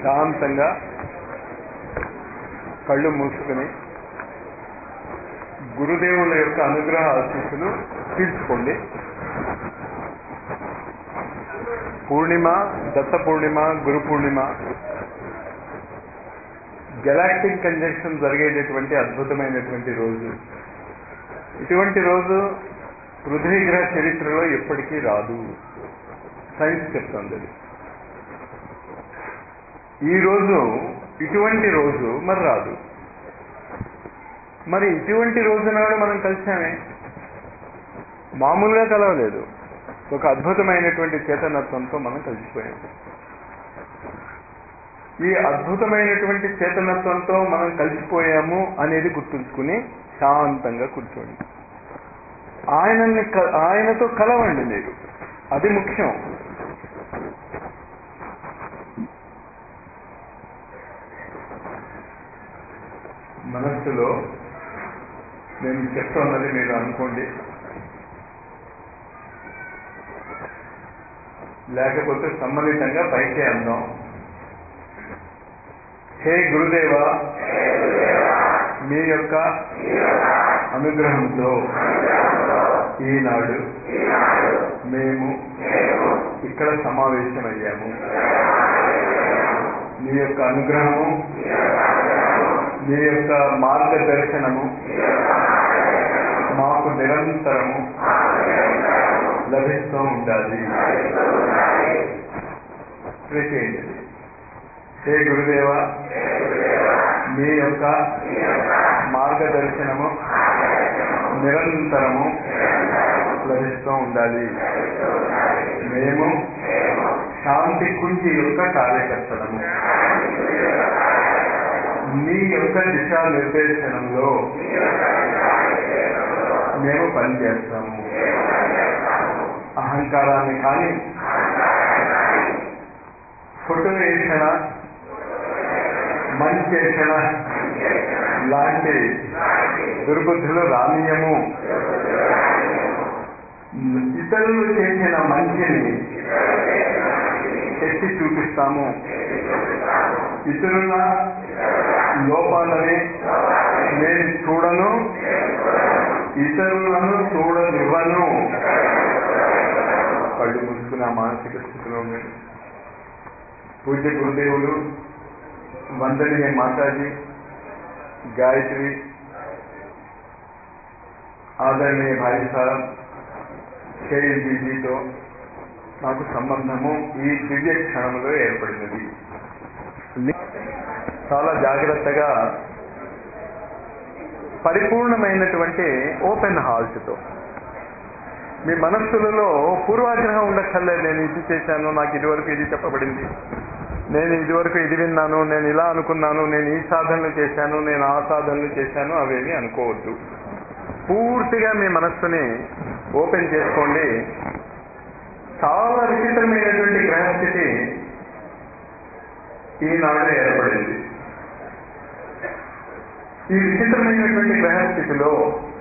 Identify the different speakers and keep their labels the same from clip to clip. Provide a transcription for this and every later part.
Speaker 1: శాంతంగా కళ్ళు మూసుకుని గురుదేవుల యొక్క అనుగ్రహ ఆశీస్సులు తీర్చుకోండి పూర్ణిమ దత్త పూర్ణిమ గురు పూర్ణిమ గెలాక్టిక్ కంజంక్షన్ జరిగేటటువంటి అద్భుతమైనటువంటి రోజు ఇటువంటి రోజు పృథ్వీ గ్రహ చరిత్రలో ఎప్పటికీ రాదు సైన్స్ చెప్తుంది అది ఈ రోజు ఇటువంటి రోజు మరి రాదు మరి ఇటువంటి రోజు నాడు మనం కలిసామే మామూలుగా కలవలేదు ఒక అద్భుతమైనటువంటి చేతనత్వంతో మనం కలిసిపోయాం ఈ అద్భుతమైనటువంటి చేతనత్వంతో మనం కలిసిపోయాము అనేది గుర్తుంచుకుని శాంతంగా కూర్చోండి ఆయనని క- ఆయనతో కలవండి మీరు అది ముఖ్యం మనస్సులో నేను చెప్తున్నది మీరు అనుకోండి లేకపోతే సమ్మలితంగా పైకి అందాం హే గురుదేవ మీ యొక్క అనుగ్రహంతో ఈనాడు మేము ఇక్కడ సమావేశమయ్యాము మీ యొక్క అనుగ్రహము మీ యొక్క మార్గదర్శనము మాకు నిరంతరము లభిస్తూ ఉండాలి ప్రే చేయండి హే గురుదేవ మీ యొక్క మార్గదర్శనము నిరంతరము లభిస్తూ ఉండాలి మేము శాంతి కుంజి యొక్క కార్యకర్తలము మీ యొక్క దిశా నిర్దేశనంలో మేము పనిచేస్తాము అహంకారాన్ని కానీ ఫోటోయేషణ మంచేషణ లాంటి దుర్బుద్ధులు రానీయము ఇతరులు చేసిన మంచిని ఎత్తి చూపిస్తాము ఇతరుల లోపాలని నేను చూడను ఇతరులను చూడనివ్వను కళ్ళు మూసుకుని ఆ మానసిక స్థితిలో ఉండండి పూజ్య గురుదేవులు వందనీయ మాతాజీ గాయత్రి ఆదరణీయ భాయి సార్ కేఎల్జీజీతో నాకు సంబంధము ఈ దివ్య క్షణంలో ఏర్పడినది చాలా జాగ్రత్తగా పరిపూర్ణమైనటువంటి ఓపెన్ హార్ట్తో మీ మనస్సులలో పూర్వాగ్రహం ఉండక్కర్లేదు నేను ఇది చేశాను నాకు ఇదివరకు ఇది చెప్పబడింది నేను ఇదివరకు ఇది విన్నాను నేను ఇలా అనుకున్నాను నేను ఈ సాధనలు చేశాను నేను ఆ సాధనలు చేశాను అవేమి అనుకోవద్దు పూర్తిగా మీ మనస్సుని ఓపెన్ చేసుకోండి చాలా విచిత్రమైనటువంటి గ్రహస్థితి ఈనాడు ఏర్పడింది ఈ విచిత్రమైనటువంటి గ్రహస్థితిలో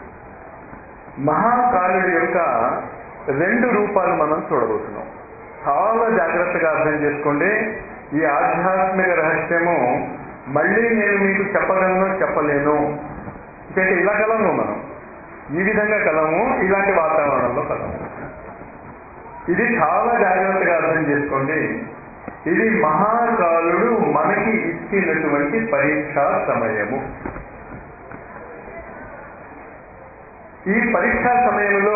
Speaker 1: మహాకాలుడి యొక్క రెండు రూపాలు మనం చూడబోతున్నాం చాలా జాగ్రత్తగా అర్థం చేసుకోండి ఈ ఆధ్యాత్మిక రహస్యము మళ్ళీ నేను మీకు చెప్పగలను చెప్పలేను ఎందుకంటే ఇలా కలము మనం ఈ విధంగా కలము ఇలాంటి వాతావరణంలో కలము ఇది చాలా జాగ్రత్తగా అర్థం చేసుకోండి ఇది మహాకాలుడు మనకి ఇచ్చినటువంటి పరీక్షా సమయము ఈ పరీక్షా సమయంలో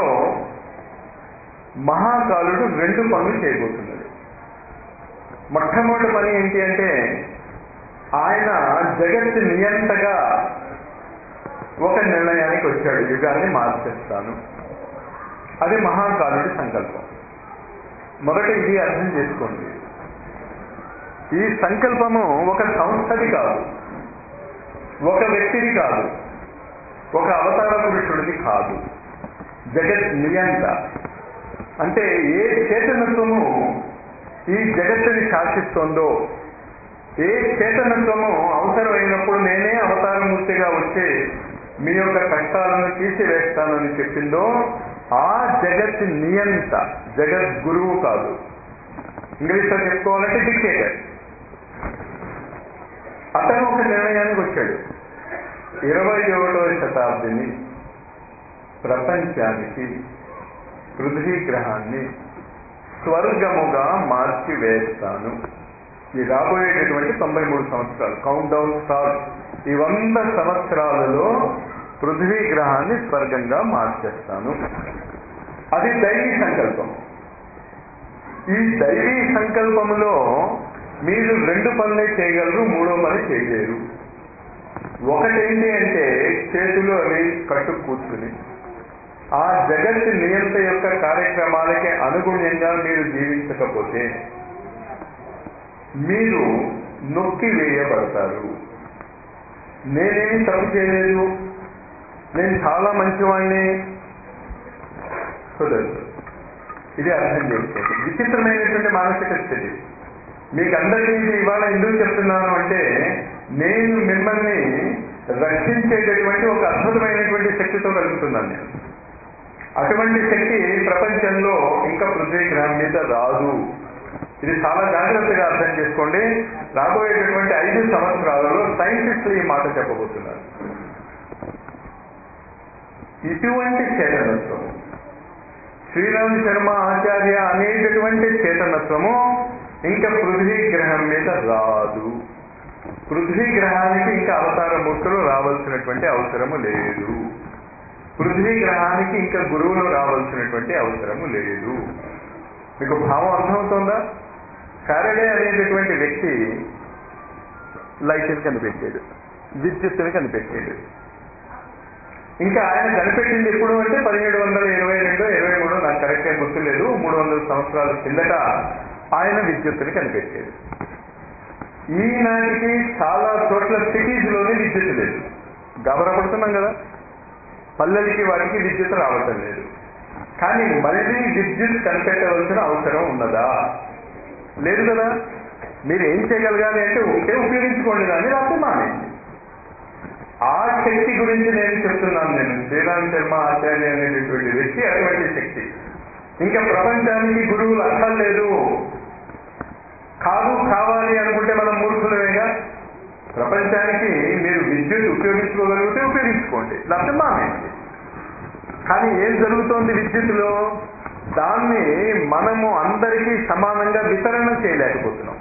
Speaker 1: మహాకాలుడు రెండు పనులు చేయబోతున్నాడు మొట్టమొదటి పని ఏంటి అంటే ఆయన జగత్ నియంతగా ఒక నిర్ణయానికి వచ్చాడు యుగాన్ని మార్చేస్తాను అది మహాకాలుడి సంకల్పం మొదట ఇది అర్థం చేసుకోండి ఈ సంకల్పము ఒక సంస్థది కాదు ఒక వ్యక్తిది కాదు ఒక అవతార పురుషుడిది కాదు జగత్ నియంత అంటే ఏ చేతనత్వము ఈ జగత్తుని శాసిస్తోందో ఏ చేతనత్వము అవసరమైనప్పుడు నేనే అవతారమూర్తిగా వచ్చి మీ యొక్క కష్టాలను తీసివేస్తానని చెప్పిందో ఆ జగత్ నియంత జగత్ గురువు కాదు ఇంగ్లీష్లో చెప్పుకోవాలంటే డిక్టేటర్ నిర్ణయానికి వచ్చాడు ఇరవై ఒకటవ శతాబ్దిని ప్రపంచానికి పృథ్వీ గ్రహాన్ని స్వర్గముగా మార్చి వేస్తాను ఈ రాబోయేటటువంటి తొంభై మూడు సంవత్సరాలు కౌంట్ డౌన్ స్టార్ ఈ వంద సంవత్సరాలలో పృథ్వీ గ్రహాన్ని స్వర్గంగా మార్చేస్తాను అది దైవీ సంకల్పం ఈ దైవీ సంకల్పములో మీరు రెండు పనులే చేయగలరు మూడో పని చేయలేరు ఒకటేంటి అంటే చేతులు అవి కట్టు కూర్చుని ఆ జగత్ నియంత యొక్క కార్యక్రమాలకి అనుగుణ్యంగా మీరు జీవించకపోతే మీరు నొక్కి వేయబడతారు నేనేమి తప్పు చేయలేదు నేను చాలా మంచివాణ్ణి కుదరదు ఇది అర్థం చేసుకోండి విచిత్రమైనటువంటి మానసిక స్థితి మీకు అందరికీ ఇది ఇవాళ ఎందుకు చెప్తున్నాను అంటే నేను మిమ్మల్ని రక్షించేటటువంటి ఒక అద్భుతమైనటువంటి శక్తితో కలుగుతున్నాను నేను అటువంటి శక్తి ప్రపంచంలో ఇంకా పృథ్వీ గ్రహం మీద రాదు ఇది చాలా జాగ్రత్తగా అర్థం చేసుకోండి రాబోయేటటువంటి ఐదు సంవత్సరాలలో సైంటిస్టులు ఈ మాట చెప్పబోతున్నారు ఇటువంటి చేతనత్వం శ్రీరామ్ శర్మ ఆచార్య అనేటటువంటి చేతనత్వము ఇంకా పృథ్వీ గ్రహం మీద రాదు పృథ్వీ గ్రహానికి ఇంకా అవతార మూర్తులు రావాల్సినటువంటి అవసరము లేదు పృథ్వీ గ్రహానికి ఇంకా గురువులు రావాల్సినటువంటి అవసరము లేదు మీకు భావం అర్థమవుతుందా ఫారడే అనేటటువంటి వ్యక్తి లైట్ని కనిపెట్టాడు విద్యుత్తుని కనిపెట్టాడు ఇంకా ఆయన కనిపెట్టింది ఎప్పుడు అంటే పదిహేడు వందల ఇరవై రెండు ఇరవై మూడు నాకు కరెక్ట్గా గుర్తులేదు మూడు వందల సంవత్సరాల కిందట ఆయన విద్యుత్తుని కనిపెట్టాడు ఈనాటికి చాలా చోట్ల సిటీస్లోనే విద్యుత్ లేదు గబరపడుతున్నాం కదా పల్లెలకి వాటికి విద్యుత్ రావటం లేదు కానీ మళ్ళీ విద్యుత్ కనిపెట్టవలసిన అవసరం ఉన్నదా లేదు కదా మీరు ఏం చేయగలగాలి అంటే ఉంటే ఉపయోగించుకోండి దాన్ని రాత్రి మానేయండి ఆ శక్తి గురించి నేను చెప్తున్నాను నేను శ్రీరామ్ శర్మ ఆచార్య అనేటటువంటి వ్యక్తి అటువంటి శక్తి ఇంకా ప్రపంచానికి గురువులు అక్కర్లేదు కాదు కావాలి అనుకుంటే మనం మూర్ఖులమేగా ప్రపంచానికి మీరు విద్యుత్ ఉపయోగించుకోగలిగితే ఉపయోగించుకోండి లేకపోతే మానేయండి కానీ ఏం జరుగుతోంది విద్యుత్తులో దాన్ని మనము అందరికీ సమానంగా వితరణ చేయలేకపోతున్నాం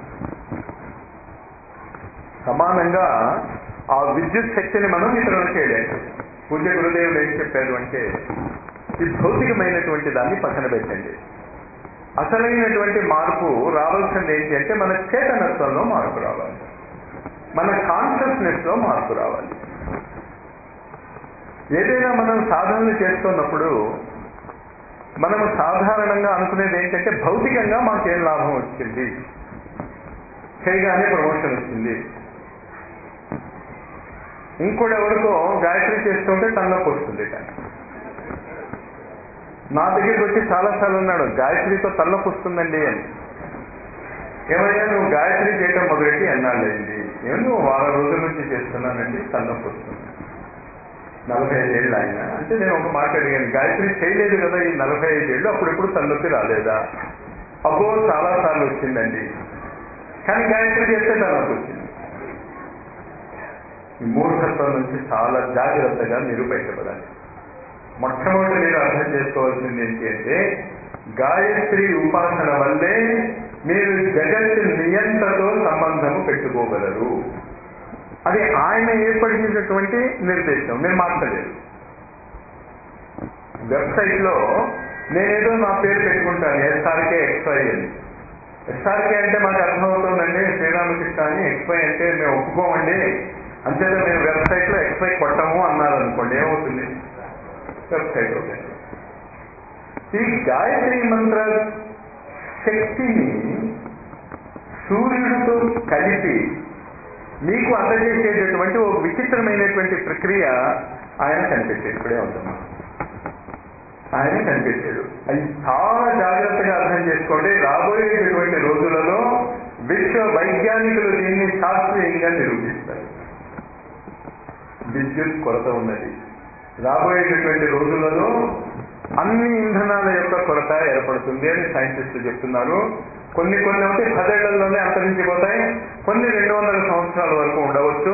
Speaker 1: సమానంగా ఆ విద్యుత్ శక్తిని మనం వితరణ చేయలేము పూజ్య గురుదేవులు ఏం చెప్పారు అంటే ఈ భౌతికమైనటువంటి దాన్ని పక్కన పెట్టండి అసలైనటువంటి మార్పు రావాల్సింది ఏంటి అంటే మన చేతనత్వంలో మార్పు రావాలి మన కాన్షియస్నెస్ లో మార్పు రావాలి ఏదైనా మనం సాధనలు చేస్తున్నప్పుడు మనము సాధారణంగా అనుకునేది ఏంటంటే భౌతికంగా మాకేం లాభం వచ్చింది చేయగానే ప్రమోషన్ వచ్చింది ఇంకోటి ఎవరికో గాయత్రి చేస్తుంటే తలనొప్పి వస్తుంది కానీ నా దగ్గరికి వచ్చి చాలాసార్లు ఉన్నాడు గాయత్రితో తలనొప్పి వస్తుందండి అని ఏమయ్యా నువ్వు గాయత్రి చేయటం మొదలెట్టి ఎన్నాళ్ళైంది ఏమో నువ్వు వారం రోజుల నుంచి చేస్తున్నానండి తలనొప్పి వస్తుంది నలభై ఐదేళ్ళు ఆయన అంటే నేను ఒక మాట అడిగాను గాయత్రి చేయలేదు కదా ఈ నలభై ఐదేళ్ళు అప్పుడెప్పుడు తలనొప్పి రాలేదా అబ్బో చాలా సార్లు వచ్చిందండి కానీ గాయత్రి చేస్తే తలనొప్పి వచ్చింది ఈ మూర్ఖత్వం నుంచి చాలా జాగ్రత్తగా మీరు బయటపడాలి మొట్టమొదటి మీరు అర్థం చేసుకోవాల్సింది ఏంటి అంటే గాయత్రి ఉపాసన వల్లే మీరు జగత్ నియంత్రతో సంబంధము పెట్టుకోగలరు అది ఆయన ఏర్పడినటువంటి నిర్దేశం నేను మార్చలేదు వెబ్సైట్ లో నేనేదో నా పేరు పెట్టుకుంటాను ఎస్ఆర్కే ఎక్స్వై అని ఎస్ఆర్కే అంటే మాకు అర్థమవుతుందండి శ్రీరామకృష్ణ అని ఎక్స్వై అంటే మేము ఒప్పుకోమండి అంతేగా మేము వెబ్సైట్ లో ఎక్స్వై కొట్టము అన్నారు అనుకోండి ఏమవుతుంది వెబ్సైట్ ఓకే ఈ గాయత్రి మంత్ర శక్తిని సూర్యుడితో కలిపి మీకు అందజేసేటటువంటి ఒక విచిత్రమైనటువంటి ప్రక్రియ ఆయన కనిపెట్టాడు ఇప్పుడే అవుతున్నాం ఆయన కనిపెట్టాడు అది చాలా జాగ్రత్తగా అర్థం చేసుకోండి రాబోయేటటువంటి రోజులలో విశ్వ వైజ్ఞానికులు దీన్ని శాస్త్రీయంగా నిరూపిస్తారు విద్యుత్ కొరత ఉన్నది రాబోయేటటువంటి రోజులలో అన్ని ఇంధనాల యొక్క కొరత ఏర్పడుతుంది అని సైంటిస్టులు చెప్తున్నారు కొన్ని కొన్ని అయితే పదేళ్లలోనే అంతరించిపోతాయి కొన్ని రెండు వందల సంవత్సరాల వరకు ఉండవచ్చు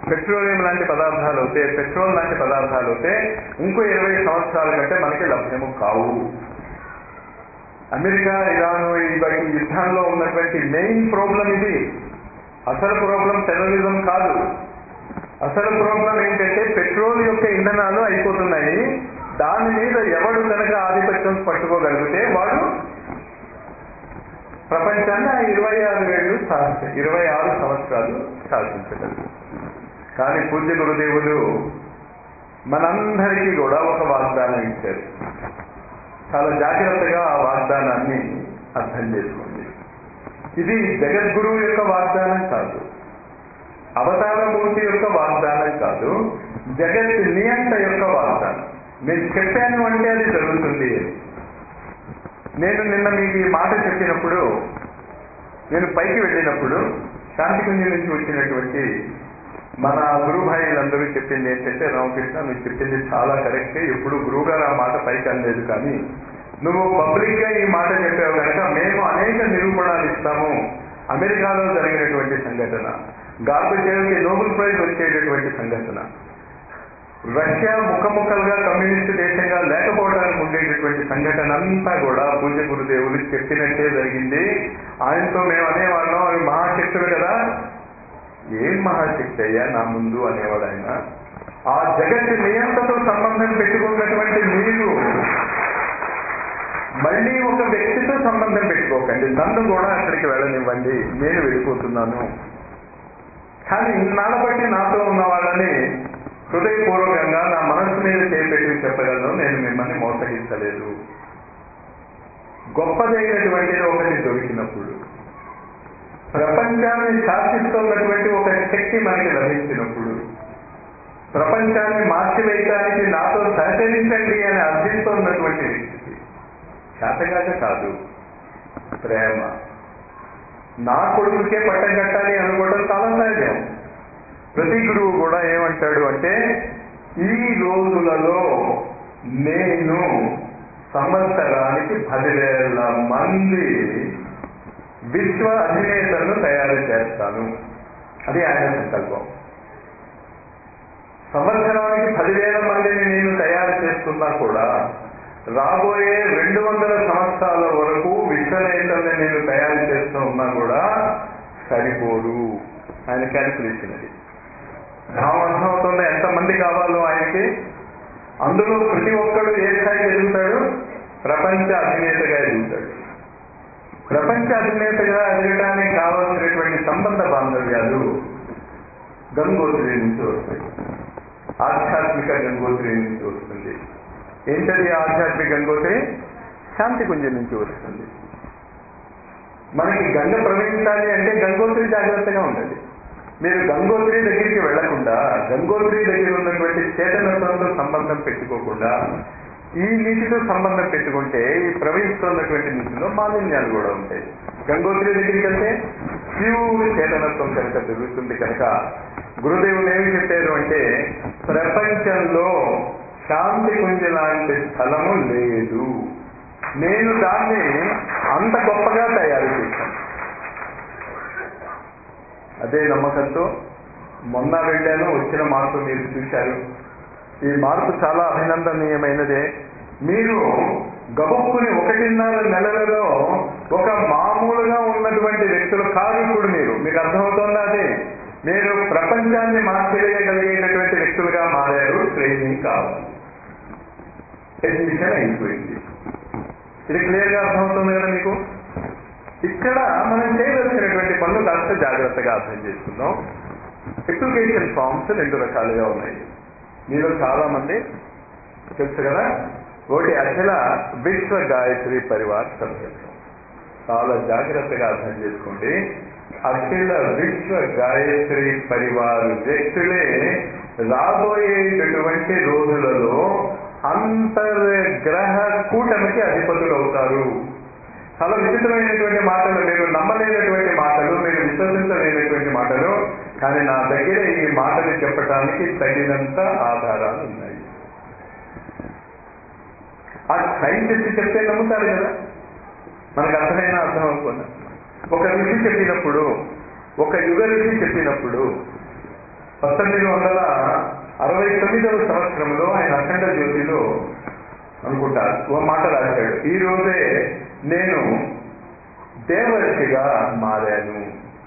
Speaker 1: పెట్రోలియం లాంటి పదార్థాలు అవుతే పెట్రోల్ లాంటి పదార్థాలు అవుతే ఇంకో ఇరవై సంవత్సరాల కంటే మనకి లభ్యము కావు అమెరికా ఇరాన్ ఈ యుద్ధంలో ఉన్నటువంటి మెయిన్ ప్రాబ్లం ఇది అసలు ప్రాబ్లం టెర్రరిజం కాదు అసలు ప్రాబ్లం ఏంటంటే పెట్రోల్ యొక్క ఇంధనాలు అయిపోతున్నాయి దాని మీద ఎవడు కనుక ఆధిపత్యం పట్టుకోగలిగితే వాడు ప్రపంచాన్ని ఆ ఇరవై ఆరు వేలు సాధించ ఇరవై ఆరు సంవత్సరాలు సాధించగలరు కానీ పూజ్య గురుదేవులు మనందరికీ కూడా ఒక వాగ్దానం ఇచ్చారు చాలా జాగ్రత్తగా ఆ వాగ్దానాన్ని అర్థం చేసుకోండి ఇది జగద్గురువు యొక్క వాగ్దానం కాదు అవతారమూర్తి యొక్క వాగ్దానం కాదు జగత్ నియంత యొక్క వాగ్దానం నేను చెప్పాను అంటే అది జరుగుతుంది నేను నిన్న మీకు ఈ మాట చెప్పినప్పుడు నేను పైకి వెళ్ళినప్పుడు శాంతికుంజం నుంచి వచ్చినటువంటి మన గురుభాయిలందరూ చెప్పింది ఏంటంటే రామకృష్ణ నువ్వు చెప్పింది చాలా కరెక్ట్ ఎప్పుడు గురువుగారు ఆ మాట పైకి అనలేదు కానీ నువ్వు పబ్లిక్ గా ఈ మాట చెప్పావు కనుక మేము అనేక నిరూపణలు ఇస్తాము అమెరికాలో జరిగినటువంటి సంఘటన గార్బచేవ్కి నోబెల్ ప్రైజ్ వచ్చేటటువంటి సంఘటన రష్యా ముఖముఖలుగా కమ్యూనిస్ట్ దేశంగా లేకపోవడానికి ఉండేటటువంటి సంఘటన అంతా కూడా పూజ్య గురుదేవులు చెప్పినట్టే జరిగింది ఆయనతో మేము అనేవాళ్ళం అవి మహాశక్తులు కదా ఏం మహాశక్తి అయ్యా నా ముందు అనేవాడు ఆయన ఆ జగత్ నియంతతో సంబంధం పెట్టుకున్నటువంటి మీరు మళ్ళీ ఒక వ్యక్తితో సంబంధం పెట్టుకోకండి నన్ను కూడా అక్కడికి వెళ్ళనివ్వండి నేను వెళ్ళిపోతున్నాను కానీ ఇన్నాళ్ళ బట్టి నాతో ఉన్న వాళ్ళని హృదయపూర్వకంగా నా మనస్సు మీద చేపెట్టి చెప్పగలను నేను మిమ్మల్ని మోసగించలేదు గొప్పదైనటువంటిది ఒకటి దొరికినప్పుడు ప్రపంచాన్ని శాసిస్తున్నటువంటి ఒక శక్తి మనకి లభించినప్పుడు ప్రపంచాన్ని మార్చివేయటానికి నాతో సహకరించండి అని అర్థిస్తున్నటువంటి వ్యక్తికి శాతగాక కాదు ప్రేమ నా కొడుకుకే పట్టం కట్టాలి అనుకోవడం చాలా సహజం ప్రతి గురువు కూడా ఏమంటాడు అంటే ఈ రోజులలో నేను సంవత్సరానికి పదివేల మంది విశ్వ అధినేతలను తయారు చేస్తాను అది ఆయన సంకల్పం సంవత్సరానికి పదివేల మందిని నేను తయారు చేస్తున్నా కూడా రాబోయే రెండు వందల సంవత్సరాల వరకు విశ్వనేతల్ని నేను తయారు చేస్తూ ఉన్నా కూడా సరిపోదు ఆయన క్యాలిక్యులేషన్ అది భావం అర్థమవుతుంది ఎంతమంది కావాలో ఆయనకి అందులో ప్రతి ఒక్కడు ఏ స్థాయికి ఎదుగుతాడు ప్రపంచ అధినేతగా ఎదుగుతాడు ప్రపంచ అధినేతగా ఎదగడానికి కావాల్సినటువంటి సంబంధ బాంధవ్యాలు గంగోత్రి నుంచి వస్తాయి ఆధ్యాత్మిక గంగోత్రి నుంచి వస్తుంది ఏంటది ఆధ్యాత్మిక గంగోత్రి శాంతి కుంజం నుంచి వస్తుంది మనకి గంగ ప్రవహించాలి అంటే గంగోత్రి జాగ్రత్తగా ఉండాలి మీరు గంగోత్రి దగ్గరికి వెళ్లకుండా గంగోత్రి దగ్గర ఉన్నటువంటి చేతనత్వంతో సంబంధం పెట్టుకోకుండా ఈ నీటితో సంబంధం పెట్టుకుంటే ఈ ప్రవహిస్తున్నటువంటి నీటిలో మాలిన్యాలు కూడా ఉంటాయి గంగోత్రి దగ్గరికి వెళ్తే ప్యూర్ చేతనత్వం కనుక జరుగుతుంది కనుక గురుదేవులు ఏమి చెప్పారు అంటే ప్రపంచంలో శాంతి కుంజ లాంటి స్థలము లేదు నేను దాన్ని అంత గొప్పగా తయారు చేశాను అదే నమ్మకంతో మొన్న వెళ్ళాను వచ్చిన మార్పు మీరు చూశారు ఈ మార్పు చాలా అభినందనీయమైనదే మీరు గబుక్కుని ఒకటిన్నర నెలలలో ఒక మామూలుగా ఉన్నటువంటి వ్యక్తులు కాదు ఇప్పుడు మీరు మీకు అర్థమవుతుందా అది మీరు ప్రపంచాన్ని మార్చివేయగలిగేటటువంటి వ్యక్తులుగా మారారు ట్రైనింగ్ కావాలి అడ్మిషన్ అయిపోయింది ఇది క్లియర్ గా అర్థమవుతుంది కదా మీకు ఇక్కడ మనం చేయవలసినటువంటి పనులు కాస్త జాగ్రత్తగా అర్థం చేసుకుందాం అప్లికేషన్ ఫామ్స్ రెండు రకాలుగా ఉన్నాయి మీలో చాలా మంది తెలుసు కదా ఒకటి అఖిల విశ్వ గాయత్రి పరివార్ సభ్యత్వం చాలా జాగ్రత్తగా అర్థం చేసుకోండి అఖిల విశ్వ గాయత్రి పరివార్ వ్యక్తులే రాబోయేటటువంటి రోజులలో అంతర్గ్రహ కూటమికి అధిపతులు అవుతారు చాలా విచిత్రమైనటువంటి మాటలు మీరు నమ్మలేనటువంటి మాటలు మీరు విశ్వసించలేనటువంటి మాటలు కానీ నా దగ్గర ఈ మాటలు చెప్పటానికి తగినంత ఆధారాలు ఉన్నాయి ఆ సైంటిస్ట్ చెప్తే నమ్ముతారు కదా మనకు అర్థమైన అర్థం అనుకున్నా ఒక ఋషి చెప్పినప్పుడు ఒక యుగ ఋషి చెప్పినప్పుడు పంతొమ్మిది వందల అరవై తొమ్మిదవ సంవత్సరంలో ఆయన అఖండ జ్యోతిలో అనుకుంటారు ఓ మాట రాశాడు ఈ రోజే నేను దేవర్షిగా మారాను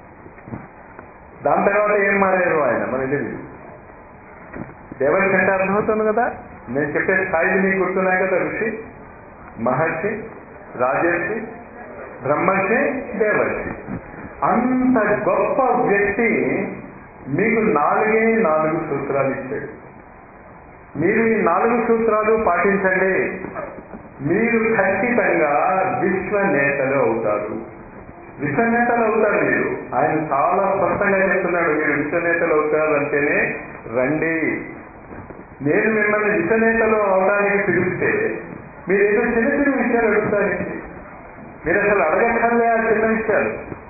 Speaker 1: దాని తర్వాత ఏం మారారు ఆయన మనకి తెలియదు దేవర్షి అంటే అర్థమవుతుంది కదా నేను చెప్పే స్థాయిలు మీకు గుర్తున్నాయి కదా ఋషి మహర్షి రాజర్షి బ్రహ్మర్షి దేవర్షి అంత గొప్ప వ్యక్తి మీకు నాలుగే నాలుగు సూత్రాలు ఇచ్చాడు మీరు ఈ నాలుగు సూత్రాలు పాటించండి మీరు ఖచ్చితంగా విశ్వ నేతలు అవుతారు విశ్వ నేతలు అవుతారు మీరు ఆయన చాలా స్పష్టంగా చెప్తున్నాడు మీరు విశ్వ నేతలు అవుతారు అంటేనే రండి నేను మిమ్మల్ని విశ్వ నేతలు అవడానికి పిలిస్తే మీరు ఏదో చిన్న చిన్న విషయాలు అడుగుతారండి మీరు అసలు అడగక్కర్లే ఆ చిన్న విషయాలు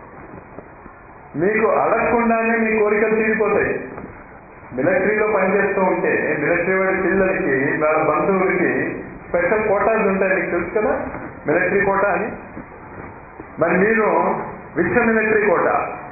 Speaker 1: మీకు అడగకుండానే మీ కోరికలు తీరిపోతాయి మిలిటరీలో పనిచేస్తూ ఉంటే మిలిటరీ వాడి పిల్లలకి వాళ్ళ బంధువులకి స్పెషల్ కోటాలు ఉంటాయి మీకు తెలుసు కదా మిలిటరీ కోటా అని మరి మీరు విశ్వ మిలిటరీ కోట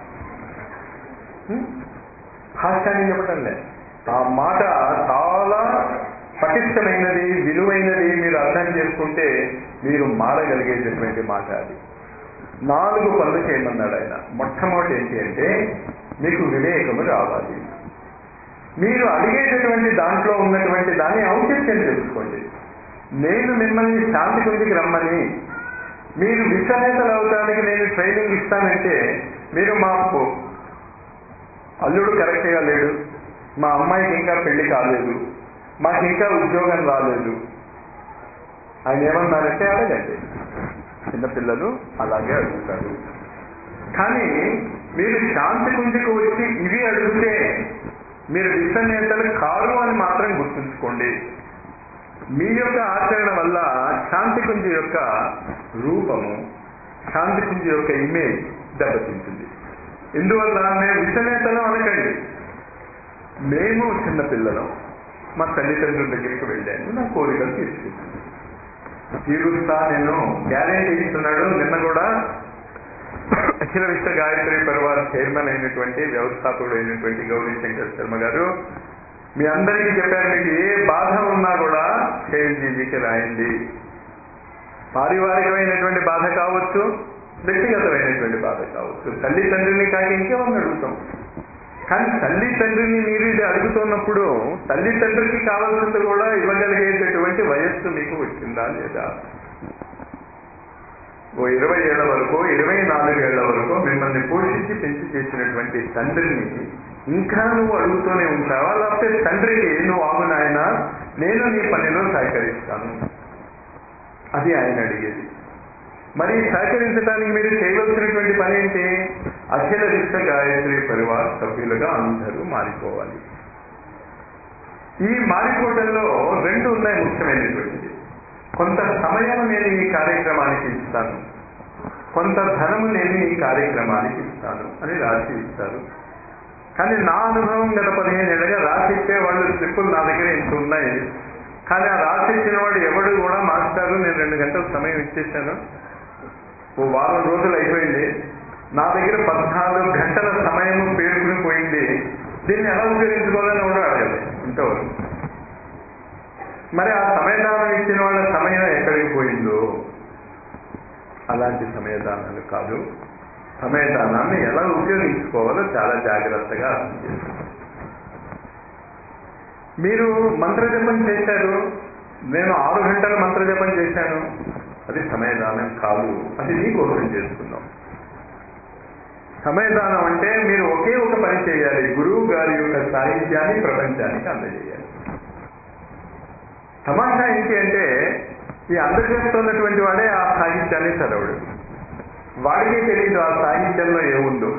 Speaker 1: హ్మ్? హాస్యాన్ని చెప్పటం లే ఆ మాట చాలా పటిష్టమైనది విలువైనది మీరు అర్థం చేసుకుంటే మీరు మారగలిగేటటువంటి మాట అది నాలుగు పనులు చేయమన్నాడు ఆయన మొట్టమొదటి ఏంటి అంటే మీకు వివేకము రావాలి మీరు అడిగేటటువంటి దాంట్లో ఉన్నటువంటి దాని ఔచిత్యం తెలుసుకోండి నేను మిమ్మల్ని శాంతి కుందికి రమ్మని మీరు విశ్వనేతలు అవడానికి నేను ట్రైనింగ్ ఇస్తానంటే మీరు మాకు అల్లుడు కరెక్ట్గా లేడు మా అమ్మాయికి ఇంకా పెళ్లి కాలేదు మాకు ఇంకా ఉద్యోగం రాలేదు ఆయన ఏమన్నారంటే అడగండి చిన్నపిల్లలు అలాగే అడుగుతారు కానీ మీరు శాంతి కుంజకు వచ్చి ఇవి అడిగితే మీరు విశ్వనేతలు కారు అని మాత్రం గుర్తుంచుకోండి మీ యొక్క ఆచరణ వల్ల శాంతి కుంజ యొక్క రూపము శాంతి కుంజ యొక్క ఇమేజ్ దెబ్బతింటుంది ఇందువల్ల మేము విశ్వనేతలు అనకండి మేము చిన్నపిల్లలం మా తల్లిదండ్రుల దగ్గరికి వెళ్ళాను నా కోరికలు తీసుకుంటాను తీరుస్తా నేను గ్యారెంటీ ఇస్తున్నాడు నిన్న కూడా అఖిల విశ్వ గాయత్రి పరివార్ చైర్మన్ అయినటువంటి వ్యవస్థాపకుడు అయినటువంటి గౌరీ శంకర్ శర్మ గారు మీ అందరికీ చెప్పారు మీకు ఏ బాధ ఉన్నా కూడా కేఎల్జీజీకి రాయండి పారివారికమైనటువంటి బాధ కావచ్చు వ్యక్తిగతమైనటువంటి బాధ కావచ్చు తల్లి తండ్రిని కాక ఇంకేమని అడుగుతాం కానీ తల్లి తండ్రిని మీరు ఇది అడుగుతున్నప్పుడు తల్లి తండ్రికి కావాల్సింది కూడా ఇవ్వగలిగేటటువంటి వయస్సు మీకు వచ్చిందా లేదా ఓ ఇరవై ఏళ్ల వరకు ఇరవై నాలుగేళ్ల వరకు మిమ్మల్ని పోషించి పెంచి చేసినటువంటి తండ్రిని ఇంకా నువ్వు అడుగుతూనే ఉంటావా లేకపోతే తండ్రికి నువ్వు ఆగు నాయన నేను నీ పనిలో సహకరిస్తాను అది ఆయన అడిగేది మరి సహకరించడానికి మీరు చేయవలసినటువంటి పని ఏంటి అఖిల విశ్వ గాయత్రి పరివార్ సభ్యులుగా అందరూ మారిపోవాలి ఈ మారిపోవడంలో రెండు ఉన్నాయి ముఖ్యమైనటువంటిది కొంత సమయం నేను ఈ కార్యక్రమానికి ఇస్తాను కొంత ధనము నేను ఈ కార్యక్రమానికి ఇస్తాను అని రాసి ఇస్తారు కానీ నా అనుభవం గత పదిహేను ఏళ్ళగా రాసి ఇచ్చే వాళ్ళు స్లిప్పులు నా దగ్గర ఇంత ఉన్నాయి కానీ ఆ రాసి ఇచ్చిన వాడు ఎవడు కూడా మాస్టారు నేను రెండు గంటల సమయం ఇచ్చేసాను ఓ వారం రోజులు అయిపోయింది నా దగ్గర పద్నాలుగు గంటల సమయం పేరుకుని పోయింది దీన్ని ఎలా ఉపయోగించుకోవాలని కూడా అడగదు ఇంతవరకు మరి ఆ సమయదానం ఇచ్చిన వాళ్ళ సమయం ఎక్కడికి పోయిందో అలాంటి సమయదానాలు కాదు సమయదానాన్ని ఎలా ఉపయోగించుకోవాలో చాలా జాగ్రత్తగా అర్థం చేసుకోవాలి మీరు మంత్రజపం చేశారు నేను ఆరు గంటల మంత్రజపం చేశాను అది సమయదానం కాదు అది నీ కోసం చేసుకుందాం సమయదానం అంటే మీరు ఒకే ఒక పని చేయాలి గురువు గారి యొక్క సాహిత్యాన్ని ప్రపంచానికి అందజేయాలి తమాషా ఏంటి అంటే ఈ అందజేస్తున్నటువంటి వాడే ఆ సాహిత్యాన్ని చదవడు వాడికే తెలియదు ఆ సాహిత్యంలో ఏముందో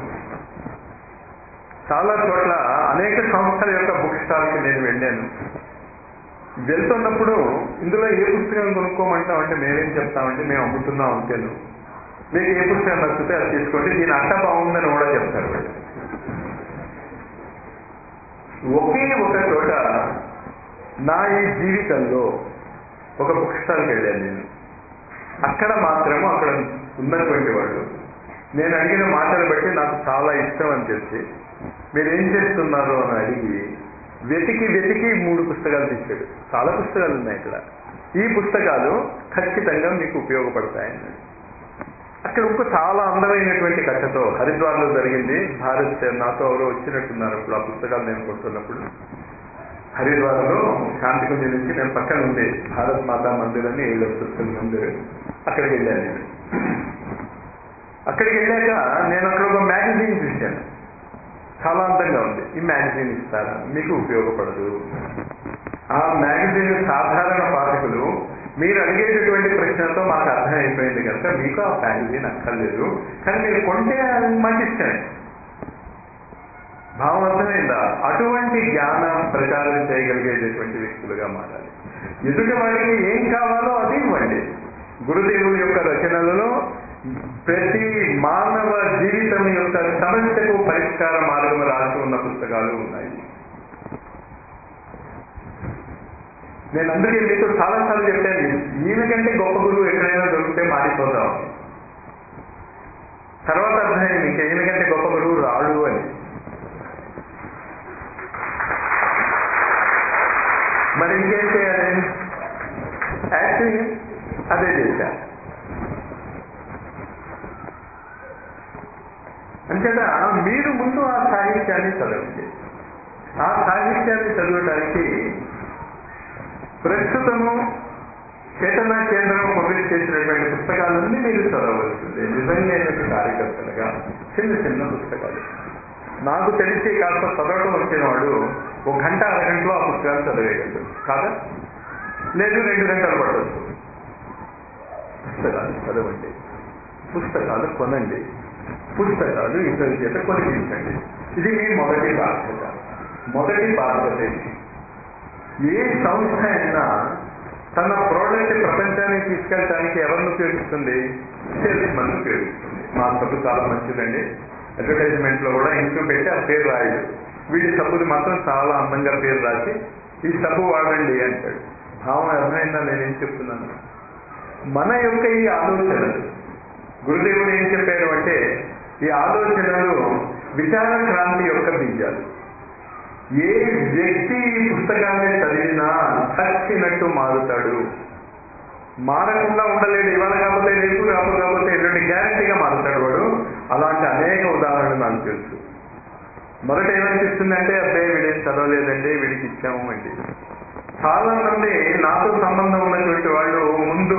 Speaker 1: చాలా చోట్ల అనేక సంస్థల యొక్క బుక్ స్టాల్కి నేను వెళ్ళాను వెళ్తున్నప్పుడు ఇందులో ఏ పుస్తకం కొనుక్కోమంటాం అంటే మేమేం చెప్తామంటే మేము అమ్ముతున్నాం అంతేను మీకు ఏ పుస్తకం నచ్చితే అది తీసుకోండి దీని అట్ట బాగుందని కూడా చెప్తారు వాళ్ళు ఒకే ఒక చోట నా ఈ జీవితంలో ఒక బుక్ స్టాల్కి వెళ్ళాను నేను అక్కడ మాత్రము అక్కడ ఉన్నటువంటి వాళ్ళు నేను అడిగిన మాటలు బట్టి నాకు చాలా ఇష్టం అని తెలిసి మీరు ఏం చేస్తున్నారు అని అడిగి వెతికి వెతికి మూడు పుస్తకాలు తెచ్చాడు చాలా పుస్తకాలు ఉన్నాయి ఇక్కడ ఈ పుస్తకాలు ఖచ్చితంగా మీకు ఉపయోగపడతాయని అక్కడ ఇంకో చాలా అందమైనటువంటి కథతో హరిద్వార్లో జరిగింది భారత్ నాతో ఎవరో వచ్చినట్టున్నారు అప్పుడు ఆ పుస్తకాలు నేను కొడుతున్నప్పుడు హరిద్వార్లో శాంతికుంజ నుంచి నేను పక్కన ఉంది భారత్ మాతా మందిర్ అని ఏడు పుస్తకం మందిర్ అక్కడికి వెళ్ళాను నేను అక్కడికి వెళ్ళాక నేను అక్కడ ఒక మ్యాగజైన్ చూశాను చాలా అందంగా ఉంది ఈ మ్యాగజైన్ ఇస్తారా మీకు ఉపయోగపడదు ఆ మ్యాగజైన్ సాధారణ పాఠకులు మీరు అడిగేటటువంటి ప్రశ్నతో మాకు అర్థమైపోయింది కనుక మీకు ఆ మ్యాగజైన్ అక్కర్లేదు కానీ మీరు కొంటే మాకు ఇచ్చాను భావం అర్థమైందా అటువంటి జ్ఞానం ప్రచారం చేయగలిగేటటువంటి వ్యక్తులుగా మారాలి ఎదుటి వాడికి ఏం కావాలో అది ఇవ్వండి గురుదేవుడి యొక్క రచనలలో ప్రతి మానవ జీవితం యొక్క సమస్యకు పరిష్కార మార్గం రాసి ఉన్న పుస్తకాలు ఉన్నాయి నేను అందుకే మీతో చాలాసార్లు చెప్పాను ఈమె కంటే గొప్ప గురువు ఎక్కడైనా దొరికితే మారిపోతాం తర్వాత అర్థమైంది ఇంకా ఈమె కంటే గొప్ప గురువు రాడు అని మరి ఇంకేం చేయాలి యాక్చువల్లీ అదే చేశా అంతేదా మీరు ముందు ఆ సాహిత్యాన్ని చదవండి ఆ సాహిత్యాన్ని చదవడానికి ప్రస్తుతము చేతన కేంద్రం పబ్లిష్ చేసినటువంటి పుస్తకాలన్నీ మీరు చదవలసిందే నిజంగా కార్యకర్తలుగా చిన్న చిన్న పుస్తకాలు నాకు తెలిసి కాస్త చదవటం వచ్చిన వాడు ఒక గంట అరగంటలో ఆ పుస్తకాలు చదివేయగలరు కాదా లేదు రెండు గంటలు పడవచ్చు పుస్తకాలు చదవండి పుస్తకాలు కొనండి పుస్తకాలు ఇతరుల చేత కొనిపించండి ఇది మీ మొదటి బాధ్యత మొదటి బాధ్యత ఇది. ఏ సంస్థ అయినా తన ప్రోడక్ట్ ప్రపంచానికి తీసుకెళ్ళడానికి ఎవరిని ఉపయోగిస్తుంది సేల్స్ మన్ ఉపయోగిస్తుంది మా సబ్బు చాలా మంచిదండి అడ్వర్టైజ్మెంట్ లో కూడా ఇంట్లో పెట్టి ఆ పేరు రాయడు వీడి సబ్బుది మాత్రం చాలా అందంగా పేరు రాసి ఈ సబ్బు వాడండి అంటాడు భావం అర్థమైందా నేనేం చెప్తున్నాను మన యొక్క ఈ ఆలోచనలు గురుదేవుడు ఏం చెప్పారు అంటే ఈ ఆలోచనలు విచార క్రాంతి యొక్క బీజాలు ఏ వ్యక్తి ఈ పుస్తకాన్ని చదివినా చచ్చినట్టు మారుతాడు మారకుండా ఉండలేడు ఇవాళ కాకపోతే రేపు కాకపోతే కాకపోతే ఎల్లుండి గ్యారంటీగా మారుతాడు వాడు అలాంటి అనేక ఉదాహరణలు నాకు తెలుసు మొదట ఏమనిపిస్తుందంటే అబ్బాయి వీడేం చదవలేదండి వీడికి ఇచ్చాము అండి చాలా మంది నాతో సంబంధం ఉన్నటువంటి వాళ్ళు ముందు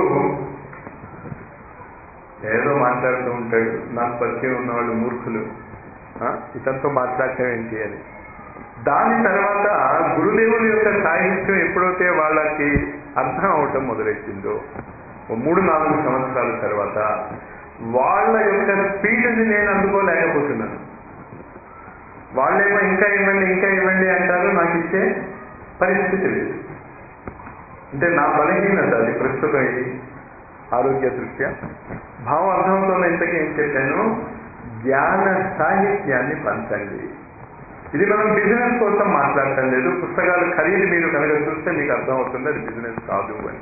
Speaker 1: ఏదో మాట్లాడుతూ ఉంటాడు నాకు పరిచయం ఉన్న వాళ్ళు మూర్ఖులు ఆ, ఇతనితో మాట్లాడటం ఏంటి అని దాని తర్వాత గురుదేవుని యొక్క సాహిత్యం ఎప్పుడైతే వాళ్ళకి అర్థం అవటం మొదలెట్టిందో ఓ మూడు నాలుగు సంవత్సరాల తర్వాత వాళ్ళ యొక్క స్పీడ్ని నేను అందుకోలేకపోతున్నాను వాళ్ళేమో ఇంకా ఇవ్వండి ఇంకా ఇవ్వండి అంటారు నాకు ఇచ్చే పరిస్థితి లేదు అంటే నా బలహీనత అది ప్రస్తుతం ఈ ఆరోగ్య దృష్ట్యా భావం అర్థమవుతున్న ఇంతకీ ఏం చెప్పాను జ్ఞాన సాహిత్యాన్ని పంచండి ఇది మనం బిజినెస్ కోసం మాట్లాడటం లేదు పుస్తకాలు ఖరీదు మీరు కనుక చూస్తే మీకు అర్థమవుతుంది అది బిజినెస్ కాదు అని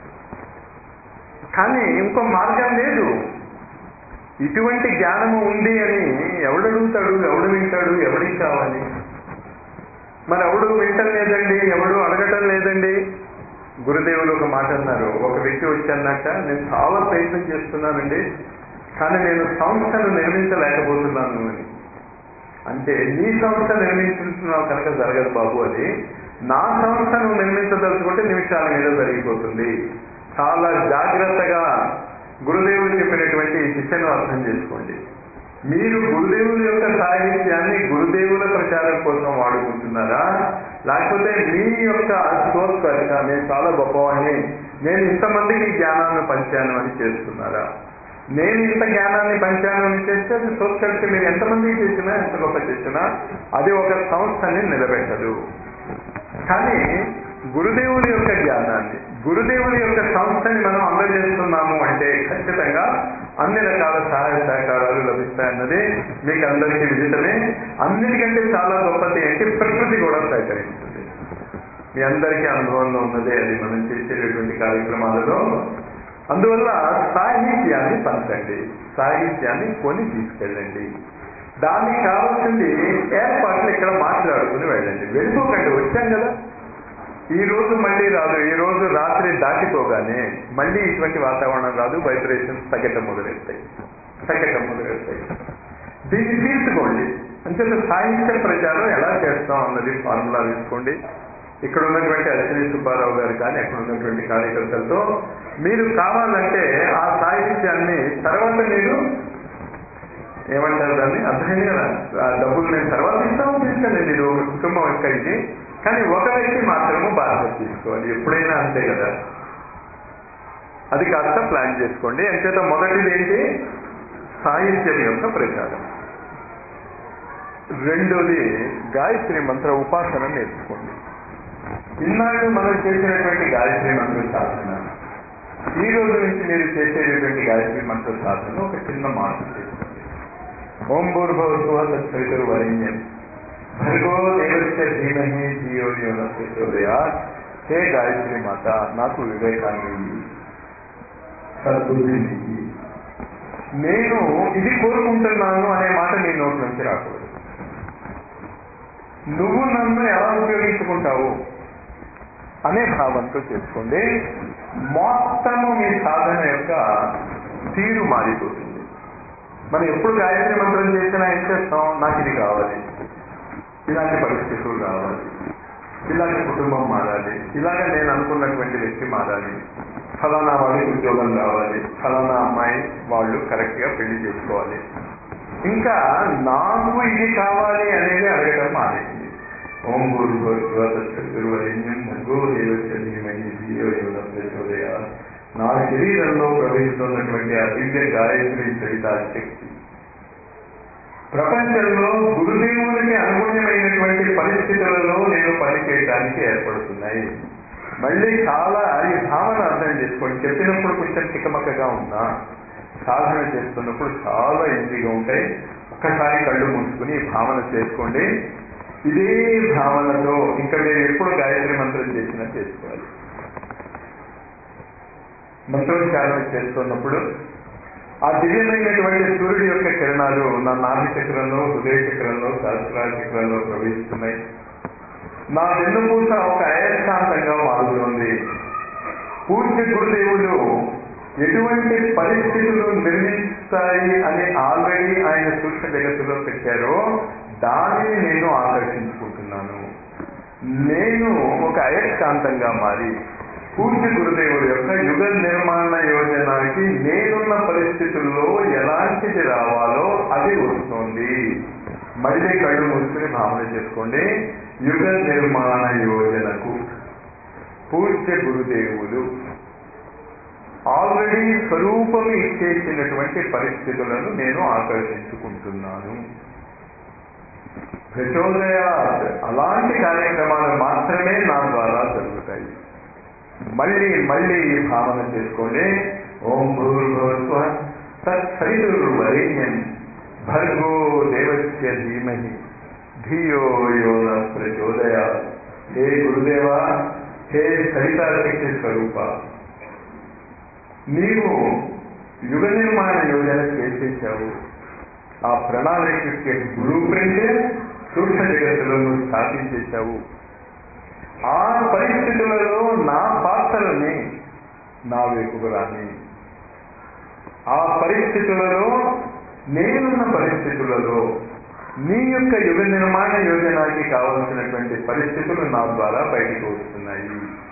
Speaker 1: కానీ ఇంకో మార్గం లేదు ఇటువంటి జ్ఞానము ఉంది అని ఎవడు అడుగుతాడు ఎవడు వింటాడు ఎవడికి కావాలి మరి ఎవడు వింటం లేదండి ఎవడు అడగటం లేదండి గురుదేవులు ఒక మాట అన్నారు ఒక వ్యక్తి వచ్చి అన్నట్ట నేను చాలా ప్రయత్నం చేస్తున్నానండి కానీ నేను సంస్థను నిర్మించలేకపోతున్నాను అని అంటే నీ సంస్థ నిర్మించుతున్నావు కనుక జరగదు బాబు అది నా సంస్థను నిర్మించదలుచుకుంటే నిమిషాల మీద జరిగిపోతుంది చాలా జాగ్రత్తగా గురుదేవులు చెప్పినటువంటి ఈ దిశను అర్థం చేసుకోండి మీరు గురుదేవుల యొక్క సాహిత్యాన్ని గురుదేవుల ప్రచారం కోసం వాడుకుంటున్నారా లేకపోతే మీ యొక్క స్వస్కరిక నేను చాలా గొప్పవాడిని నేను ఇంతమందికి జ్ఞానాన్ని పంచాను అని చేస్తున్నారా నేను ఇంత జ్ఞానాన్ని పంచాను అని చేస్తే అది స్వస్కరిక మీరు ఎంతమందికి చేసినా ఎంత గొప్ప చేసినా అది ఒక సంస్థని నిలబెట్టదు కానీ గురుదేవుని యొక్క జ్ఞానాన్ని గురుదేవుని యొక్క సంస్థని మనం అందజేస్తున్నాము అంటే ఖచ్చితంగా అన్ని రకాల సహాయ సహకారాలు లభిస్తాయన్నది మీకు అందరికీ విదితమే అన్నిటికంటే చాలా గొప్పది ఏంటి ప్రకృతి కూడా సహకరిస్తుంది మీ అందరికీ అనుభవంలో ఉన్నదే అది మనం చేసేటటువంటి కార్యక్రమాలలో అందువల్ల సాహిత్యాన్ని పంచండి సాహిత్యాన్ని కొని తీసుకెళ్ళండి దానికి కావాల్సింది ఏర్పాట్లు ఇక్కడ మాట్లాడుకుని వెళ్ళండి వెళ్ళిపోకండి వచ్చాం కదా ఈ రోజు మళ్ళీ రాదు ఈ రోజు రాత్రి దాటిపోగానే మళ్ళీ ఇటువంటి వాతావరణం రాదు వైబ్రేషన్స్ తగ్గటం మొదలెడతాయి తగ్గటం మొదలెడతాయి దీన్ని తీసుకోండి అంచేత సాహిత్య ప్రచారం ఎలా చేస్తాం అన్నది ఫార్ములా తీసుకోండి ఇక్కడ ఉన్నటువంటి అశ్విని సుబ్బారావు గారు కానీ అక్కడ ఉన్నటువంటి కార్యకర్తలతో మీరు కావాలంటే ఆ సాహిత్యాన్ని తర్వాత మీరు ఏమంటారు దాన్ని అర్థమైంది కదా ఆ డబ్బులు నేను తర్వాత ఇస్తాము తీసుకెళ్ళండి మీరు ఒక కుటుంబం యొక్క ఇది కానీ ఒక వ్యక్తి మాత్రము బాధ్యత తీసుకోవాలి ఎప్పుడైనా అంతే కదా అది కాస్త ప్లాన్ చేసుకోండి అంచేత మొదటిది ఏంటి సాహిత్యం యొక్క ప్రచారం రెండోది గాయత్రి మంత్ర ఉపాసన నేర్చుకోండి ఇన్నాళ్ళు మనం చేసినటువంటి గాయత్రి మంత్ర సాధన ఈ రోజు నుంచి మీరు చేసేటటువంటి గాయత్రి మంత్ర సాధన ఒక చిన్న మార్పు చేసుకోండి ఓం భూర్భవత్వ తత్సవితురు వరిణ్యం భర్గో దేవస్య ధీమహి ధియోయోన ప్రచోదయాత్ హే గాయత్రి మాత నాకు వివేకాన్ని ఇయ్యి. సద్బుద్ధిని ఇయ్యి. నేను ఇది కోరుకుంటున్నాను అనే మాట నీ నోటి నుంచి రాకూడదు నువ్వు నన్ను ఎలా ఉపయోగించుకుంటావు అనే భావంతో చేసుకోండి మొత్తము మీ సాధన యొక్క తీరు మారిపోతుంది మనం ఎప్పుడు గాయత్రి మంత్రం చేసినా ఏం చేస్తాం నాకు ఇది కావాలి ఇలాంటి పరిస్థితులు రావాలి ఇలాంటి కుటుంబం మారాలి ఇలాగ నేను అనుకున్నటువంటి వ్యక్తి మారాలి ఫలానా వాడికి ఉద్యోగం రావాలి ఫలానా అమ్మాయి వాళ్ళు కరెక్ట్ గా పెళ్లి చేసుకోవాలి ఇంకా నాకు ఇది కావాలి అనేది అడగడం మానేసింది ఓం గురు గురువరేణ్యం భర్గో దేవస్య ధీమహి ధియో యోన ప్రచోదయ నా శరీరంలో ప్రవహిస్తున్నటువంటి ఆ దివ్య గాయత్రి చరిత శక్తి ప్రపంచంలో గురుదేవునికి అనుగుణ్యమైనటువంటి పరిస్థితులలో నేను పనిచేయడానికి ఏర్పడుతున్నాయి మళ్ళీ చాలా ఈ భావన అర్థం చేసుకోండి చెప్పినప్పుడు కొంచెం తికమకగా ఉన్నా సాధన చేస్తున్నప్పుడు చాలా ఈజీగా ఉంటాయి ఒక్కసారి కళ్ళు మూసుకుని ఈ భావన చేసుకోండి ఇదే భావనతో ఇంకా మీరు ఎప్పుడు గాయత్రి మంత్రం చేసినా చేసుకోవాలి మంత్రోచ్చారణ చేస్తున్నప్పుడు ఆ దివ్యమైనటువంటి సూర్యుడి యొక్క కిరణాలు నా నాభి చక్రంలో హృదయ చక్రంలో సహస్రాల చక్రంలో ప్రవహిస్తున్నాయి నా వెన్నుపూస ఒక అయస్కాంతంగా మారుతుంది పూజ్య గురుదేవులు ఎటువంటి పరిస్థితులు నిర్మిస్తాయి అని ఆల్రెడీ ఆయన సూక్ష్మ జగత్తులో పెట్టారో దానిని నేను ఆకర్షించుకుంటున్నాను నేను ఒక అయస్కాంతంగా మారి పూజ్య గురుదేవుడు యొక్క యుగ నిర్మాణ యోజనకి నేనున్న పరిస్థితుల్లో ఎలాంటిది రావాలో అది వస్తుంది మళ్ళీ కళ్ళు మూసుకుని భావన చేసుకోండి యుగ నిర్మాణ యోజనకు పూజ్య గురుదేవులు ఆల్రెడీ స్వరూపం ఇచ్చేసినటువంటి పరిస్థితులను నేను ఆకర్షించుకుంటున్నాను ప్రచోదయ అలాంటి కార్యక్రమాలు మాత్రమే నా ద్వారా జరుగుతాయి మళ్ళీ మళ్ళీ ఈ భావన చేసుకోండి ఓం భూర్భవత్వ తత్సరితుర్వరేణ్యం భర్గో దేవస్య ధీమహి ధియో యోన ప్రచోదయ హే గురుదేవ హే సరితాశక్తి స్వరూప నీవు యుగ నిర్మాణ యోజన చేసేసావు ఆ ప్రణాళిక బ్లూ ప్రింట్ సూక్ష్మ జగత్తులో నువ్వు స్థాపించేశావు ఆ పరిస్థితులలో నా పాత్రని నా వైపుకు రాని ఆ పరిస్థితులలో నేనున్న పరిస్థితులలో నీ యొక్క యుగ నిర్మాణ యోజనకి కావలసినటువంటి పరిస్థితులు నా ద్వారా బయటకు వస్తున్నాయి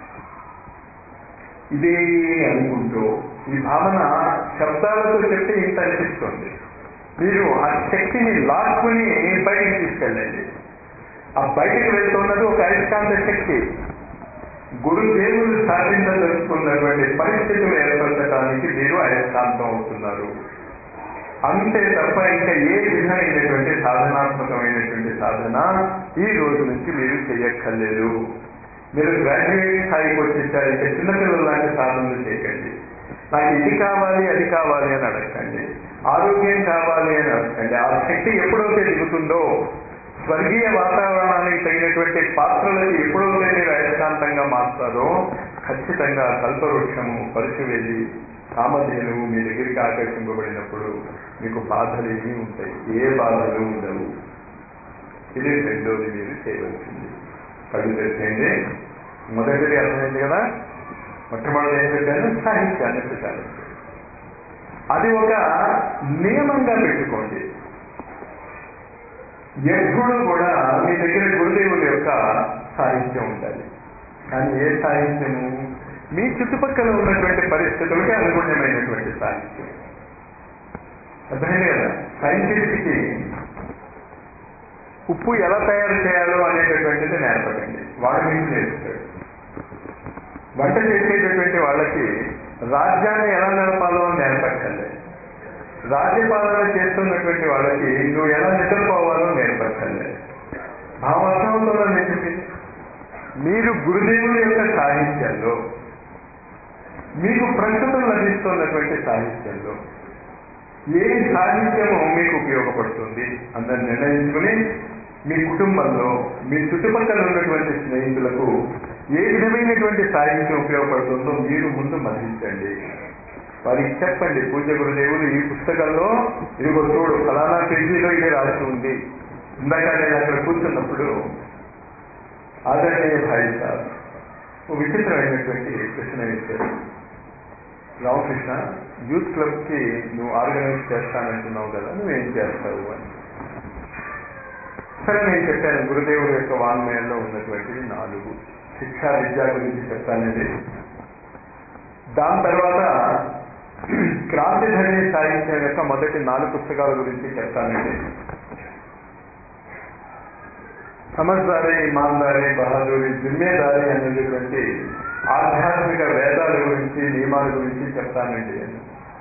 Speaker 1: ఇదే అనుకుంటూ ఈ భావన శబ్దాలతో చెప్తే ఇంత అనిపిస్తుంది మీరు ఆ శక్తిని లాక్కుని బయటికి తీసుకెళ్ళండి ఆ బయటికి వెళ్తున్నది ఒక అయస్కాంత శక్తి గురుదేవులు సాధించదలుచుకున్నటువంటి పరిస్థితులు ఏర్పరచడానికి మీరు అయస్కాంతం అవుతున్నారు అంతే తప్ప ఇంకా ఏ విధమైనటువంటి సాధనాత్మకమైనటువంటి సాధన ఈ రోజు నుంచి మీరు చేయక్కర్లేదు మీరు గ్రాడ్యుయేట్ స్థాయికి వచ్చేసారు ఇంకా చిన్నపిల్లల లాంటి సాధనలు చేయకండి నాకు ఇది కావాలి అది కావాలి అని అడగండి ఆరోగ్యం కావాలి అని అడగండి ఆ శక్తి ఎప్పుడైతే దిగుతుందో స్వర్గీయ వాతావరణానికి తగినటువంటి పాత్రలకి ఎప్పుడైతే మీరు అయస్కాంతంగా మారుతారో ఖచ్చితంగా కల్పవృక్షము పరుచు వెళ్ళి కామధేనువు మీ దగ్గరికి ఆకర్షింపబడినప్పుడు మీకు బాధలు ఏమీ ఉంటాయి ఏ బాధలు ఉండవు ఇది రెండోది మీరు చేయవలసింది కళ్ళు తెరిచేయండి మొదటిది అర్థమైంది కదా మొట్టమొదటి ఏం చెప్పాను సాహిత్యాన్ని ప్రచారం అది ఒక నియమంగా పెట్టుకోండి ఎప్పుడు కూడా మీ దగ్గర గురుదేవుల యొక్క సాహిత్యం ఉండాలి కానీ ఏ సాహిత్యము మీ చుట్టుపక్కల ఉన్నటువంటి పరిస్థితులకి అనుగుణ్యమైనటువంటి సాహిత్యం అర్థమైంది కదా సైంటిస్ట్కి ఉప్పు ఎలా తయారు చేయాలో అనేటటువంటిది నేర్పకండి వాడు మీకు నేర్పుతాడు వంట చేసేటటువంటి వాళ్ళకి రాజ్యాన్ని ఎలా నడపాలో నేర్పక్కర్లే రాజ్యపాలన చేస్తున్నటువంటి వాళ్ళకి నువ్వు ఎలా నిద్రపోవాలో నేర్పక్కర్లే భావార్థంలో నేను మీరు గురుదేవుల యొక్క సాహిత్యంలో మీకు ప్రస్తుతం లభిస్తున్నటువంటి సాహిత్యంలో ఏ సాహిత్యము మీకు ఉపయోగపడుతుంది అందరు నిర్ణయించుకుని మీ కుటుంబంలో మీ చుట్టుపక్కల ఉన్నటువంటి స్నేహితులకు ఏ విధమైనటువంటి సాహిత్యం ఉపయోగపడుతుందో మీరు ముందు మధించండి వారికి చెప్పండి పూజ గురుదేవులు ఈ పుస్తకంలో ఇదిగో చూడు ఫలానా పేజీలో ఇది రాసి ఉంది ఇందాక నేను అక్కడ కూర్చున్నప్పుడు ఆదరణీయ భాయి సార్ ఓ విచిత్రమైనటువంటి ప్రశ్న వేశారు రామకృష్ణ యూత్ క్లబ్ కి నువ్వు ఆర్గనైజ్ చేస్తానంటున్నావు కదా నువ్వేం చేస్తావు అని సరే నేను చెప్పాను గురుదేవుడు యొక్క వాంగ్మయంలో ఉన్నటువంటివి నాలుగు శిక్షా విద్య గురించి చెప్తానండి దాని తర్వాత క్రాంతిధర్మి సాహిత్యం యొక్క మొదటి నాలుగు పుస్తకాల గురించి చెప్తానండి సమజ్దారి ఇమాందారి బహాదూరి జిమ్మేదారి అనేటటువంటి ఆధ్యాత్మిక వేదాల గురించి నియమాల గురించి చెప్తానండి అని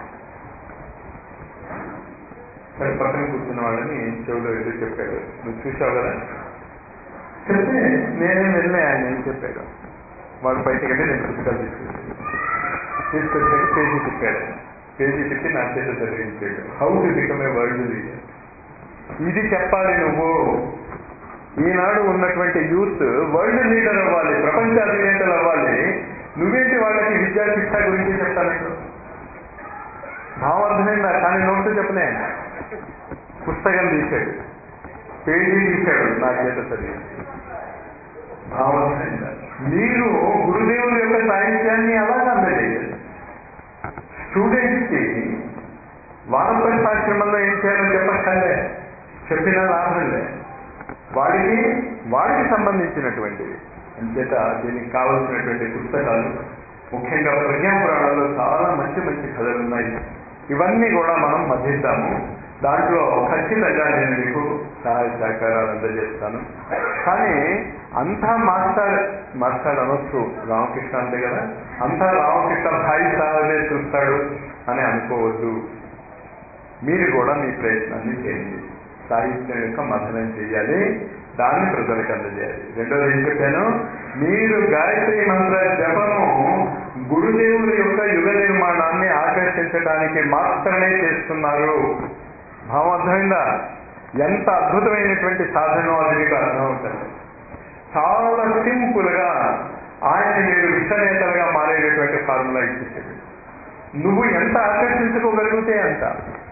Speaker 1: సరే పక్కన కూర్చున్న వాళ్ళని చెవులో ఏదో చెప్పాడు నువ్వు చూసావు కదా చెప్తే నేనే వెళ్ళే ఆయన ఏం చెప్పాడు వాడు బయటకి వెళ్ళి నేను పుస్తకాలు తీసుకొచ్చాను తీసుకొచ్చాక పేజీ తిప్పాడు పేజీ తిప్పి నా చేత చదివించాడు how to become a world leader ఇది చెప్పాలి నువ్వు ఈనాడు ఉన్నటువంటి యూత్ వరల్డ్ లీడర్ అవ్వాలి ప్రపంచ అధినేతలు అవ్వాలి నువ్వేంటి వాళ్ళకి విద్యా శిక్ష గురించి చెప్తానంటు భావార్థమైందా కానీ నోట్స్ చెప్పలే పుస్తకం తీశాడు పేజీ తీశాడు నా చేత చదివి భావార్థమైందా మీరు గురుదేవుల యొక్క సాహిత్యాన్ని అలాగే అందజేయాలి స్టూడెంట్స్ కి వానప్రస్థాశ్రమంలో ఏం చేయాలో చెప్పక్కర్లే చెప్పినా లాభం లే వాడికి వాడికి సంబంధించినటువంటివి అంచేత దీనికి కావలసినటువంటి పుస్తకాలు ముఖ్యంగా ప్రజ్ఞాపురాణాల్లో చాలా మంచి మంచి కథలు ఉన్నాయి ఇవన్నీ కూడా మనం మధ్యిద్దాము దాంట్లో ఖచ్చితంగా నేను మీకు సహాయ సహకారాలు అందజేస్తాను కానీ అంతా మాస్టర్ మాస్టర్ అనొచ్చు రామకృష్ణ అంతే కదా అంతా రామకృష్ణ భాయి సాహబే చూస్తాడు అని అనుకోవద్దు మీరు కూడా మీ ప్రయత్నాన్ని చేయండి సాహిత్యం యొక్క మథనం చేయాలి దాన్ని ప్రజలకు అందజేయాలి రెండోది ఏం చెప్పాను మీరు గాయత్రి మంత్ర జపము గురుదేవుల యొక్క యుగ నిర్మాణాన్ని ఆకర్షించడానికి మాత్రమే చేస్తున్నారు భావం అర్థమైందా ఎంత అద్భుతమైనటువంటి సాధనం అది మీకు అర్థమవుతుంది చాలా సింపుల్ గా ఆయన మీరు విశ్వనేతలుగా మారేటటువంటి ఫార్ములా ఇచ్చేసాడు నువ్వు ఎంత ఆకర్షించుకోగలిగితే అంత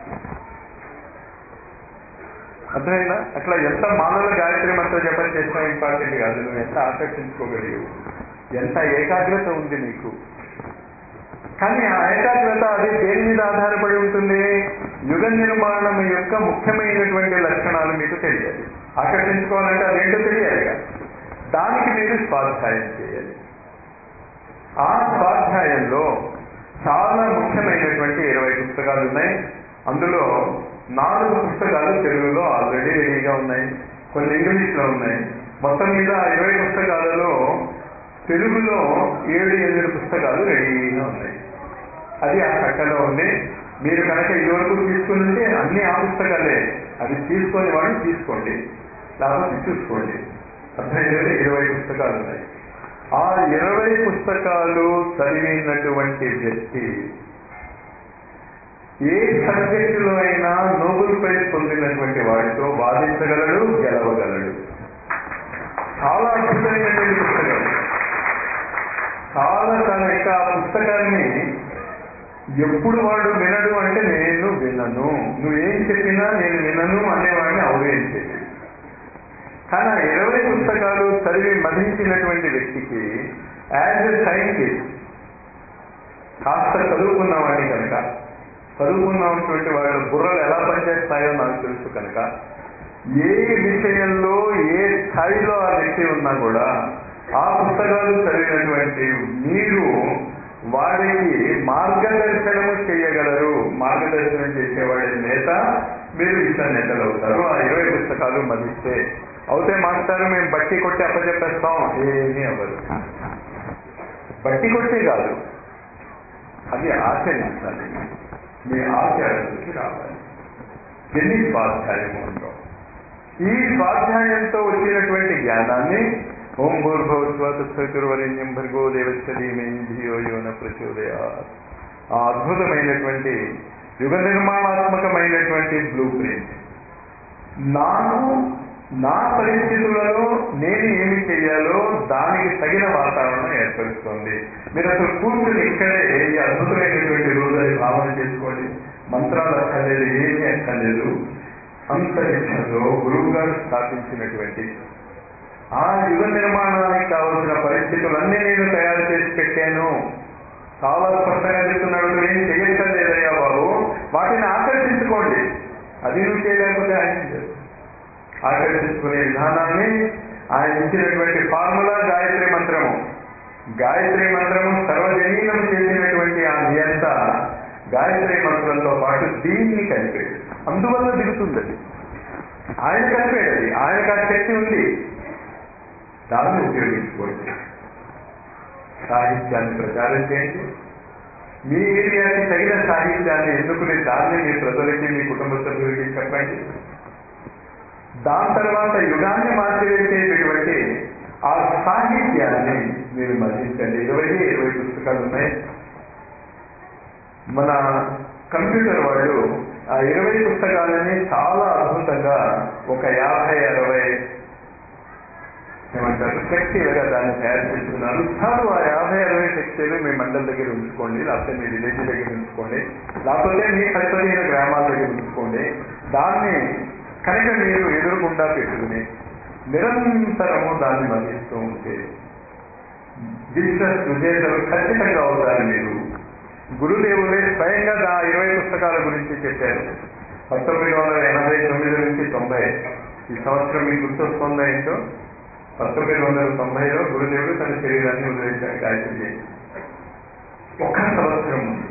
Speaker 1: అర్థమైందా అట్లా ఎంత మానవ గాయత్రి మంత్ర జపం చేసినా ఇంపార్టెంట్ కాదు నువ్వు ఎంత ఆకర్షించుకోగలిగావు ఎంత ఏకాగ్రత ఉంది నీకు కానీ ఆ ఏకాగ్రత అది దేని మీద ఆధారపడి ఉంటుంది యుగ నిర్మాణం యొక్క ముఖ్యమైనటువంటి లక్షణాలు మీకు తెలియాలి ఆకర్షించుకోవాలంటే అదేంటో తెలియాలిగా దానికి మీరు స్వాధ్యాయం చేయాలి ఆ స్వాధ్యాయంలో చాలా ముఖ్యమైనటువంటి ఇరవై పుస్తకాలు ఉన్నాయి అందులో నాలుగు పుస్తకాలు తెలుగులో ఆల్రెడీ రెడీగా ఉన్నాయి కొన్ని ఇంగ్లీష్లో ఉన్నాయి మొత్తం మీద ఇరవై పుస్తకాలలో తెలుగులో ఏడు ఎనిమిది పుస్తకాలు రెడీగా ఉన్నాయి అది ఆ కట్టలో ఉంది మీరు కనుక ఇదివరకు తీసుకుంటే అన్ని ఆ పుస్తకాలే అవి తీసుకొని వాడు తీసుకోండి లేకపోతే చూసుకోండి అర్థమైందంటే ఇరవై పుస్తకాలు ఉన్నాయి ఆ ఇరవై పుస్తకాలు చదివినటువంటి వ్యక్తి ఏ సబ్జెక్టులో అయినా నోబెల్ ప్రైజ్ పొందినటువంటి వాడితో వాదించగలడు గెలవగలడు చాలా అద్భుతమైనటువంటి పుస్తకం చాలా చాలా ఇంకా ఆ పుస్తకాన్ని ఎప్పుడు వాడు వినడు అంటే నేను వినను నువ్వేం చెప్పినా నేను వినను అనేవాడిని ఔరేయించేది కానీ ఆ ఇరవై పుస్తకాలు చదివి మదించినటువంటి వ్యక్తికి యాజ్ ఎ సైంటిస్ట్ కాస్త చదువుకున్నవాడిని కనుక చదువుకున్నటువంటి వాళ్ళ బుర్రలు ఎలా పనిచేస్తాయో నాకు తెలుసు కనుక ఏ విషయంలో ఏ స్థాయిలో ఆ వ్యక్తి ఉన్నా కూడా ఆ పుస్తకాలు చదివినటువంటి మీరు వాడికి మార్గదర్శనము చేయగలరు మార్గదర్శనం చేసేవాడి నేత మీరు ఇచ్చిన నేతలు అవుతారు ఆ ఇరవై పుస్తకాలు మదిస్తే అవుతే మాస్టారు మేము బట్టి కొట్టి అప్పచెప్పేస్తాం ఏమీ అవ్వదు బట్టి కొట్టే కాదు అది ఆచరించాలి మీ ఆచరణకి రావాలి ఎన్ని స్వాధ్యాయం ఉందో ఈ స్వాధ్యాయంతో వచ్చినటువంటి జ్ఞానాన్ని ఓం భూర్భవస్వాతృవరేణ్యం భర్గో దేవశ్వరీమే ధియో యోన ప్రచోదయ ఆ అద్భుతమైనటువంటి యుగ నిర్మాణాత్మకమైనటువంటి బ్లూ ప్రింట్ నాకు నా పరిస్థితులలో నేను ఏమి చేయాలో దానికి తగిన వాతావరణం ఏర్పరుస్తోంది మీరు అసలు కూర్చుని ఇక్కడే ఈ అద్భుతమైనటువంటి రోజు అని భావన చేసుకోండి మంత్రాలు అక్కర్లేదు ఏమీ అక్కర్లేదు అంతరిక్షంలో గురువు గారు స్థాపించినటువంటి ఆ యుగ నిర్మాణానికి కావలసిన పరిస్థితులన్నీ నేను తయారు చేసి పెట్టాను చాలా స్పష్టంగా చెప్తున్నాడు ఏం చేయటం లేదయ్యా బాబు వాటిని ఆకర్షించుకోండి అది నువ్వు చేయలేకపోతే ఆయన చేయలేదు. ఆకర్షించుకునే విధానాన్ని ఆయన ఇచ్చినటువంటి ఫార్ములా గాయత్రి మంత్రము గాయత్రి మంత్రము సర్వజనీనం చేసినటువంటి ఆ నియంత గాయత్రి మంత్రంతో పాటు దీన్ని కలిపేది అందువల్ల దిగుతుంది అది ఆయన కలిపేది అది ఆయనకు ఆ శక్తి ఉంది దాన్ని ఉపయోగించుకోండి సాహిత్యాన్ని ప్రచారం చేయండి మీ ఏరియాకి తగిన సాహిత్యాన్ని ఎన్నుకునే దాన్ని మీ ప్రజలకి మీ కుటుంబ సభ్యులకి చెప్పండి దాని తర్వాత యుగాన్ని మార్చివేసేటటువంటి ఆ సాహిత్యాన్ని మీరు మరణించండి ఇరవై ఇరవై పుస్తకాలు ఉన్నాయి మన కంప్యూటర్ వాళ్ళు ఆ ఇరవై పుస్తకాలని చాలా అద్భుతంగా ఒక యాభై అరవై ఏమంటారు ఫ్లెక్సీలుగా దాన్ని తయారు చేస్తున్నారు చాలు ఆ యాభై అరవై ఫ్లెక్సీలు మీ మండల దగ్గర ఉంచుకోండి లేకపోతే మీ విలేజ్ దగ్గర ఉంచుకోండి లేకపోతే మీ పరిసరైన గ్రామాల దగ్గర ఉంచుకోండి దాన్ని కనుక మీరు ఎదురుగుండా పెట్టుకుని నిరంతరము దాన్ని మరణిస్తూ ఉంటే బిజినెస్ విజేతలు ఖచ్చితంగా అవుతారు మీరు గురుదేవులే స్వయంగా దా ఇరవై పుస్తకాల గురించి చెప్పారు పంతొమ్మిది వందల ఎనభై తొమ్మిది నుంచి తొంభై ఈ సంవత్సరం మీకు గుర్తొస్తుందా ఏంటో పంతొమ్మిది వందల తొంభైలో గురుదేవుడు తన శరీరాన్ని వదిలేశారు గాయత్రి చేసి ఒక్క సంవత్సరం ముందు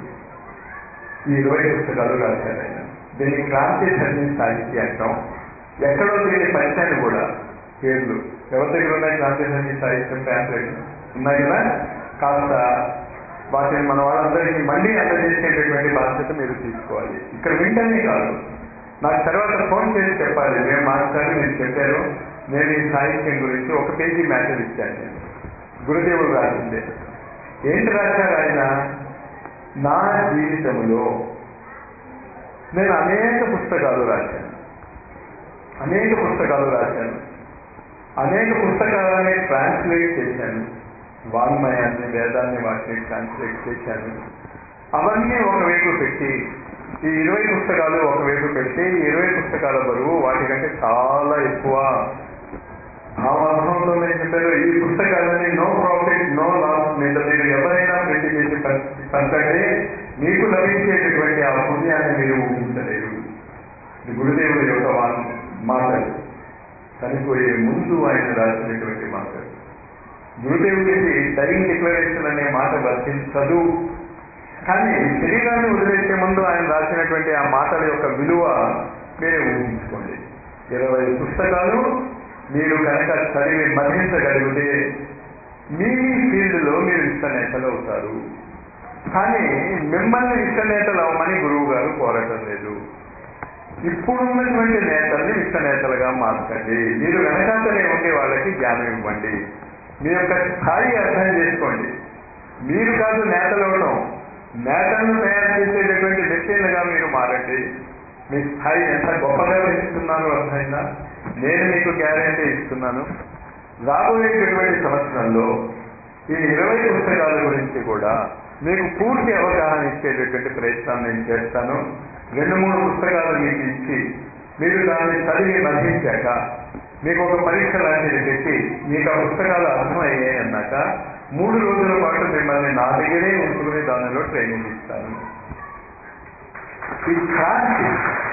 Speaker 1: ఈ ఇరవై పుస్తకాలు రాశారు ఆయన దీన్ని క్రాంతి ధర్మి సాహిత్య అంటాం ఎక్కడో దీన్ని పంచాను కూడా పేర్లు ఎవరి దగ్గర ఉన్నాయి క్రాంతి ధర్మి సాహిత్యం ప్యాంప్లెట్ ఉన్నాయి కదా కాస్త వాటిని మన వాళ్ళందరికీ మళ్ళీ అందజేసేటటువంటి బాధ్యత మీరు తీసుకోవాలి ఇక్కడ వింటనే కాదు నాకు తర్వాత ఫోన్ చేసి చెప్పాలి మేము మాస్టర్ మీరు చెప్పారు నేను ఈ సాహిత్యం గురించి ఒక పేజీ మ్యాటర్ ఇచ్చాను నేను గురుదేవుడు రాసిందే ఏంటి రాశారు ఆయన నా జీవితంలో నేను అనేక పుస్తకాలు రాశాను అనేక పుస్తకాలు రాశాను అనేక పుస్తకాలని ట్రాన్స్లేట్ చేశాను వాంగ్మయాన్ని వేదాన్ని వాటిని ట్రాన్స్లేట్ చేశాను అవన్నీ ఒకవైపు పెట్టి ఈ ఇరవై పుస్తకాలు ఒకవైపు పెడితే ఈ ఇరవై పుస్తకాల బరువు వాటికంటే చాలా ఎక్కువ ఆ అర్థంతో నేను చెప్పాను ఈ పుస్తకాలని నో ప్రాఫిట్ నో లాస్ మీద మీరు ఎవరైనా ప్రింట్ చేసి పం- పంచండి మీకు లభించేటటువంటి ఆ పుణ్యాన్ని మీరు ఊహించలేరు ఇది గురుదేవుడి యొక్క వా- మాటలు చనిపోయే ముందు ఆయన రాసినటువంటి మాటలు గురుదేవుడికి డైయింగ్ డిక్లరేషన్ అనే మాట వర్తించదు కానీ శరీరాన్ని వదిలేసే ముందు ఆయన రాసినటువంటి ఆ మాటల యొక్క విలువ మీరే ఊహించుకోండి ఇరవై పుస్తకాలు మీరు కనుక చదివి మరణించగలిగితే మీ ఫీల్డ్లో మీరు విశ్వనేతలు అవుతారు కానీ మిమ్మల్ని విశ్వనేతలు అవ్వమని గురువు గారు కోరటం లేదు ఇప్పుడున్నటువంటి నేతల్ని విశ్వనేతలుగా మార్చండి మీరు వెనకాతలే ఉండే వాళ్ళకి జ్ఞానం ఇవ్వండి మీ యొక్క స్థాయి అర్థం చేసుకోండి మీరు కాదు నేతలు అవడం నేతలను తయారు చేసేటటువంటి మెషిన్లుగా మీరు మారండి మీ స్థాయి ఎంత గొప్పగా పెంచుతున్నారో అర్థమైందా నేను మీకు గ్యారంటీ ఇస్తున్నాను రాబోయేటటువంటి సంవత్సరంలో ఈ ఇరవై పుస్తకాల గురించి కూడా మీకు పూర్తి అవగాహన ఇచ్చేటటువంటి ప్రయత్నం నేను చేస్తాను రెండు మూడు పుస్తకాలు మీకు ఇచ్చి మీరు దాన్ని చదివి మధించాక మీకు ఒక పరీక్ష లాంటిది పెట్టి మీకు ఆ పుస్తకాలు అర్థమయ్యాయి అన్నాక మూడు రోజుల పాటు మిమ్మల్ని నా దగ్గరే ఉంచుకుని దానిలో ట్రైనింగ్ ఇస్తాను ఈ క్రాంతి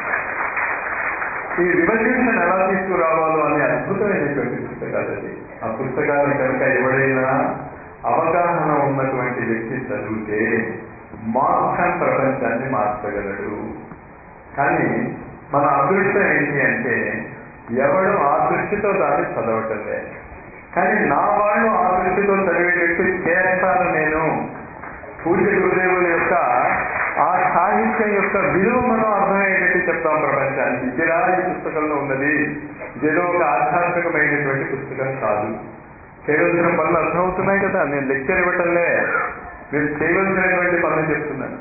Speaker 1: ఈ రివల్యూషన్ ఎలా తీసుకురావాలో అనే అద్భుతమైనటువంటి పుస్తకాలు అది ఆ పుస్తకాలు కనుక ఎవడైనా అవగాహన ఉన్నటువంటి వ్యక్తి చదివితే మొత్తం ప్రపంచాన్ని మార్చగలడు కానీ మన అదృష్టం ఏంటి అంటే ఎవడు ఆ దృష్టితో దాన్ని చదవటం లేదు కానీ నా వాళ్ళు ఆ దృష్టితో చదివేటట్టు చేస్తాను నేను పూజ్య గురుదేవుల యొక్క ఆ సాహిత్యం యొక్క విలువ మనం అర్థమయ్యేటట్టు చెప్తాం ప్రపంచానికి ఇదిరా ఈ పుస్తకంలో ఉన్నది ఇదేదో ఒక ఆధ్యాత్మికమైనటువంటి పుస్తకం కాదు చేయవలసిన పనులు అర్థమవుతున్నాయి కదా నేను లెక్చర్ ఇవ్వటంలే మీరు చేయవలసినటువంటి పనులు చెప్తున్నాను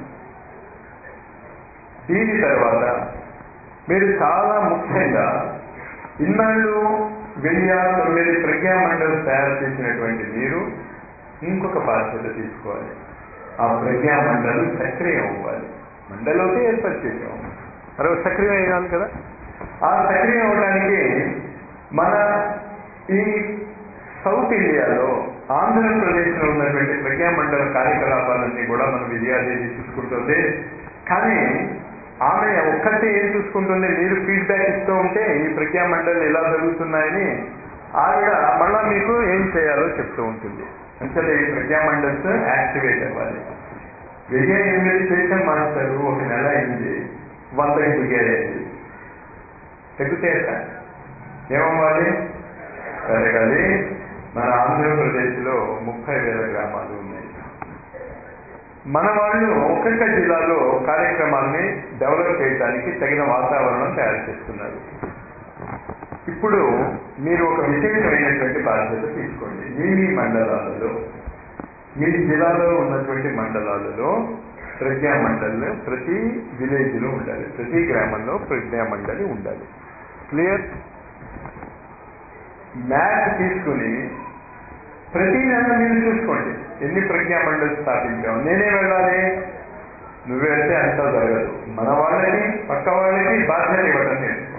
Speaker 1: దీని తర్వాత మీరు చాలా ముఖ్యంగా ఇన్నాళ్ళు వెయ్యి తొమ్మిది ప్రజ్ఞామండలి తయారు చేసినటువంటి మీరు ఇంకొక బాధ్యత తీసుకోవాలి ఆ ప్రజ్ఞామండలు సక్రియం అవ్వాలి మండలోకి ఏర్పాటు చేసాం మరి సక్రియం అయ్యాలి కదా ఆ సక్రియం అవడానికి మన ఈ సౌత్ ఇండియాలో ఆంధ్రప్రదేశ్లో ఉన్నటువంటి ప్రజ్ఞామండల కార్యకలాపాలన్నీ కూడా మన విజయాదేవి చూసుకుంటుంది కానీ ఆమె ఒక్కటే ఏం చూసుకుంటుంది మీరు ఫీడ్బ్యాక్ ఇస్తూ ఉంటే ఈ ప్రజ్ఞామండలి ఇలా జరుగుతున్నాయని ఆవిడ మళ్ళా మీకు ఏం చేయాలో చెప్తూ ఉంటుంది అంటే ఈ ప్రజ్ఞామండల్స్ యాక్టివేట్ అవ్వాలి వెయ్యి ఎనిమిది చేసే మాస్టరు ఒక నెల అయింది వందకి దిగారైంది తగ్గితే ఏమవ్వాలి పెరగాలి మన ఆంధ్రప్రదేశ్లో ముప్పై వేల గ్రామాలు ఉన్నాయి మన వాళ్ళు ఒక్కొక్క జిల్లాలో కార్యక్రమాల్ని డెవలప్ చేయడానికి తగిన వాతావరణం తయారు చేస్తున్నారు ఇప్పుడు మీరు ఒక విశేషమైనటువంటి బాధ్యత తీసుకోండి మీ మీ మండలాలలో మీ జిల్లాలో ఉన్నటువంటి మండలాలలో ప్రజ్ఞా మండలి ప్రతి విలేజ్లో ఉండాలి ప్రతి గ్రామంలో ప్రజ్ఞా మండలి ఉండాలి క్లియర్ మ్యాప్ తీసుకుని ప్రతి నెల మీరు చూసుకోండి ఎన్ని ప్రజ్ఞా మండలి స్థాపించాం నేనే వెళ్ళాలి నువ్వు వెళ్తే అంతా జరగదు మన వాళ్ళకి పక్క వాళ్ళకి బాధ్యత ఇవ్వడం నేర్చుకోండి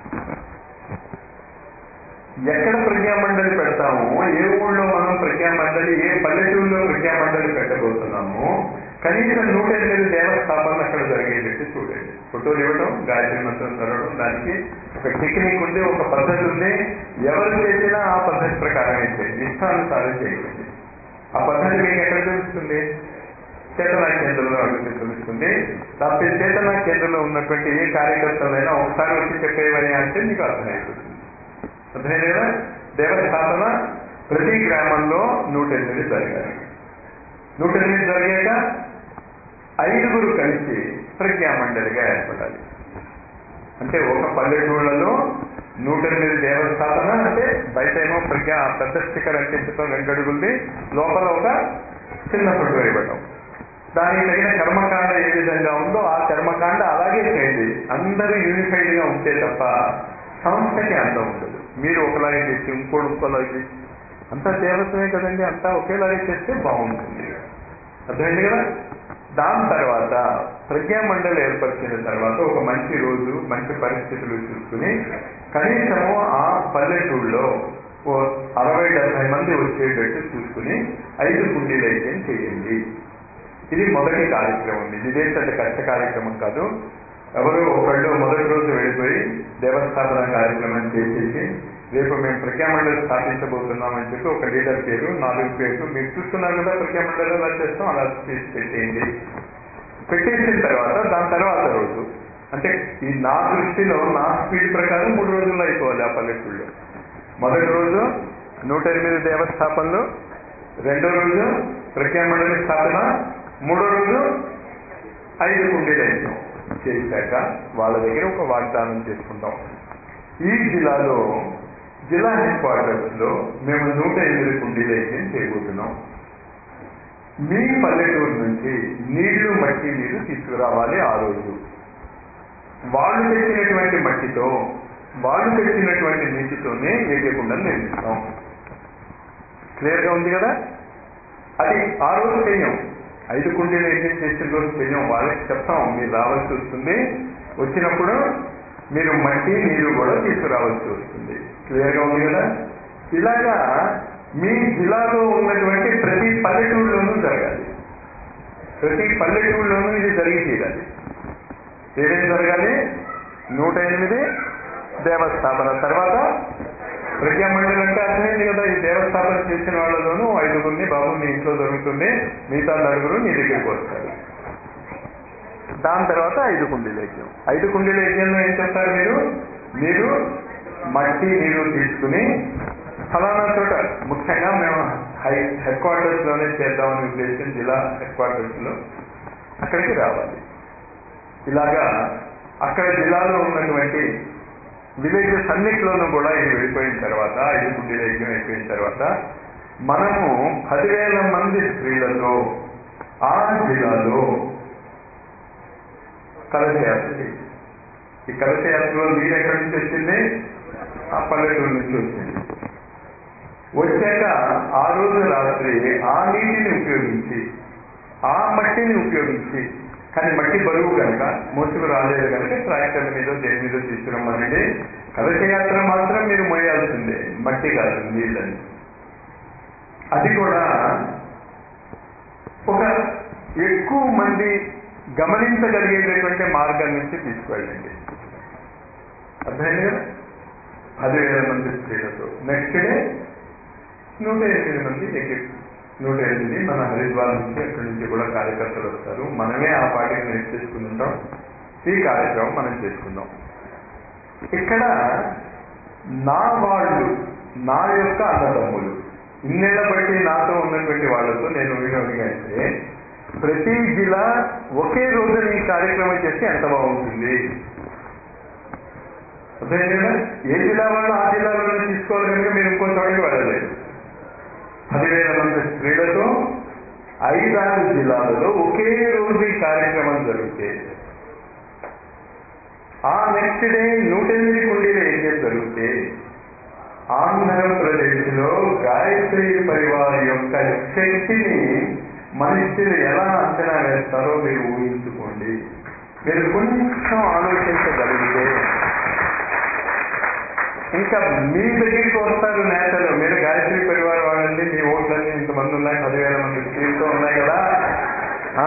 Speaker 1: ఎక్కడ ప్రజ్ఞామండలి పెడతామో ఏ ఊళ్ళో మనం ప్రజ్ఞామండలి ఏ పల్లెటూరులో ప్రజ్ఞామండలి పెట్టబోతున్నామో కనీసం నూట ఎనిమిది దేవస్థాపనలు అక్కడ జరిగేటట్టు చూడండి ఫోటోలు ఇవ్వడం గాయత్రి మంత్రం చదవడం దానికి ఒక టెక్నిక్ ఉంది ఒక పద్ధతి ఉంది ఎవరు చేసినా ఆ పద్ధతి ప్రకారమే చేయండి ఇష్టానుసారం చేయండి ఆ పద్ధతి మీకు ఎక్కడ తెలుస్తుంది చేతనా కేంద్రంలో అడిగితే తెలుస్తుంది లేకపోతే చేతనా కేంద్రంలో ఉన్నటువంటి ఏ కార్యకర్తలైనా ఒకసారి వచ్చి చెప్పేవని అంటే మీకు అర్థమైపోతుంది అర్థమైంది కదా దేవస్థాపన ప్రతి గ్రామంలో నూట ఎనిమిది జరగాలి నూట ఎనిమిది జరిగాక ఐదుగురు కలిసి ప్రజ్ఞామండలిగా ఏర్పడాలి అంటే ఒక పల్లెటూళ్ళలో నూట ఎనిమిది దేవస్థాపన అంటే బయట ఏమో ప్రజ్ఞ పెద్ద స్టిక్కర్ అంటించడం వెంకడుగుంది లోపల ఒక చిన్న ఫోటో ఇవ్వటం దానికి తగిన కర్మకాండ ఏ విధంగా ఉందో ఆ కర్మకాండ అలాగే చేయండి అందరూ యూనిఫైడ్ గా ఉంటే తప్ప సంస్థకి అందం ఉండదు మీరు ఒకలాగే చేసి ఇంకోటి ఇంకోలాగే చేసి అంతా దేవతమే కదండి అంతా ఒకేలాగే చేస్తే బాగుంటుంది అర్థమైంది కదా దాని తర్వాత ప్రజ్ఞామండలి ఏర్పరిచిన తర్వాత ఒక మంచి రోజు మంచి పరిస్థితులు చూసుకుని కనీసము ఆ పల్లెటూళ్ళలో ఓ అరవై డెబ్బై మంది వచ్చేటట్టు చూసుకుని ఐదు కుండీలు అయితే చేయండి ఇది మొదటి కార్యక్రమం ఇది ఇదే పెద్ద కష్ట కార్యక్రమం కాదు ఎవరు ఒకళ్ళు మొదటి రోజు వెళ్ళిపోయి దేవస్థాపన కార్యక్రమం చేసేసి రేపు మేము ప్రజ్ఞామండలి స్థాపించబోతున్నామని చెప్పి ఒక లీడర్ పేరు నాలుగు పేర్లు మీరు చూస్తున్నారు కదా ప్రజ్ఞామండలి ఎలా చేస్తాం అలా చేసి పెట్టేయండి పెట్టేసిన తర్వాత దాని తర్వాత రోజు అంటే ఈ నా దృష్టిలో నా స్పీడ్ ప్రకారం మూడు రోజుల్లో అయిపోవాలి ఆ పల్లెటూళ్ళు మొదటి రోజు నూట ఎనిమిది దేవస్థాపనలు రెండో రోజు ప్రజ్ఞామండలి స్థాపన మూడో రోజు ఐదు కుండీలు అయిపోయాం చేశాక వాళ్ళ దగ్గర ఒక వాగ్దానం చేసుకుంటాం ఈ జిల్లాలో జిల్లా హెడ్ క్వార్టర్స్ లో మేము నూట ఎనిమిది కుండీలు అయితే చేయబోతున్నాం మీ పల్లెటూరు నుంచి నీళ్లు మట్టి నీరు తీసుకురావాలి ఆ రోజు వాళ్ళు తెచ్చినటువంటి మట్టితో వాళ్ళు తెచ్చినటువంటి నీటితోనే ఏగకుండా నిర్మిస్తాం క్లియర్ గా ఉంది కదా అది ఆ రోజు చెయ్యం ఐదు కుండీలు యజ్ఞం చేసిన రోజు చెయ్యం వాళ్ళకి చెప్తాం మీరు రావాల్సి వస్తుంది వచ్చినప్పుడు మీరు మట్టి నీరు కూడా తీసుకురావాల్సి వస్తుంది క్లియర్గా ఉంది కదా ఇలాగా మీ జిల్లాలో ఉన్నటువంటి ప్రతి పల్లెటూరులోనూ జరగాలి ప్రతి పల్లెటూరులోనూ ఇది జరిగి తీరాలి ఏమేమి జరగాలి నూట ఎనిమిది దేవస్థాపన తర్వాత ప్రజ్ఞామండలి అంటే అర్థమైంది కదా ఈ దేవస్థాపన చేసిన వాళ్ళలోనూ ఐదుగురిని బాబు మీ ఇంట్లో జరుగుతుంది మిగతా నలుగురు నీ దగ్గరికి వస్తారు దాని తర్వాత ఐదు కుండీల యజ్ఞం ఐదు కుండీల యజ్ఞంలో ఏం చెప్తారు మీరు మీరు మట్టి నీరు తీసుకుని ఫలానా చోట ముఖ్యంగా మేము హై హెడ్ క్వార్టర్స్ లోనే చేద్దామని ఉద్దేశం జిల్లా హెడ్ క్వార్టర్స్ లో అక్కడికి రావాలి ఇలాగా అక్కడ జిల్లాలో ఉన్నటువంటి విలేజెస్ అన్నిట్లోనూ కూడా ఇది వెళ్ళిపోయిన తర్వాత ఐదు కుండీల యజ్ఞం అయిపోయిన తర్వాత మనము పదివేల మంది స్త్రీలతో ఆ జిల్లాలో కలశయాత్ర చేయాలి. ఈ కలశయాత్రలో నీరు ఎక్కడి నుంచి వచ్చింది ఆ పల్లెటూరు నుంచి వచ్చింది వచ్చాక ఆ రోజు రాత్రి ఆ నీటిని ఉపయోగించి ఆ మట్టిని ఉపయోగించి కానీ మట్టి బరువు కనుక మోసుకు రాలేదు కనుక ట్రాక్టర్ల మీద దేని మీద తీసుకురమ్మనండి కలశయాత్ర మాత్రం మీరు మోయాల్సిందే మట్టి కాదు నీళ్ళని అది కూడా ఒక ఎక్కువ మంది గమనించగలిగేటటువంటి మార్గం నుంచి తీసుకువెళ్ళండి అర్థమైంది కదా పదివేల మంది స్త్రీలతో నెక్స్ట్ డే నూట ఎనిమిది మంది ఎక్కి నూట ఎనిమిది మన హరిద్వార్ నుంచి అక్కడి నుంచి కూడా కార్యకర్తలు వస్తారు మనమే ఆ పార్టీని నేర్చేసుకుని ఉంటాం ఈ కార్యక్రమం మనం చేసుకుందాం ఇక్కడ నా వాళ్ళు నా యొక్క అన్నదమ్ములు ఇన్నేళ్ల బట్టి నాతో ఉన్నటువంటి వాళ్ళతో నేను వినోదిగా అయితే ప్రతి జిల్లా ఒకే రోజు ఈ కార్యక్రమం చేస్తే ఎంత బాగుంటుంది అర్థమైంది కదా ఏ జిల్లా వాళ్ళు ఆ జిల్లాలోనే తీసుకోవాలి కనుక మీరు ఇంకో చోటకి వెళ్ళలేదు పదివేల మంది స్త్రీలతో ఐదారు జిల్లాలలో ఒకే రోజు ఈ కార్యక్రమం జరిగితే ఆ నెక్స్ట్ డే నూట ఎనిమిది కుండీల యజ్ఞం జరిగితే ఆంధ్రప్రదేశ్లో గాయత్రి పరివార్ యొక్క శక్తిని మనుషులు ఎలా అంచనా వేస్తారో మీరు ఊహించుకోండి మీరు కొంచెం ఆలోచించగలిగితే ఇంకా మీ దగ్గరికి వస్తారు నేతలు మీరు గాయత్రి పరివార వాళ్ళండి మీ ఓట్లన్నీ ఇంతమంది ఉన్నాయి పదివేల మంది స్త్రీలతో ఉన్నాయి కదా ఆ?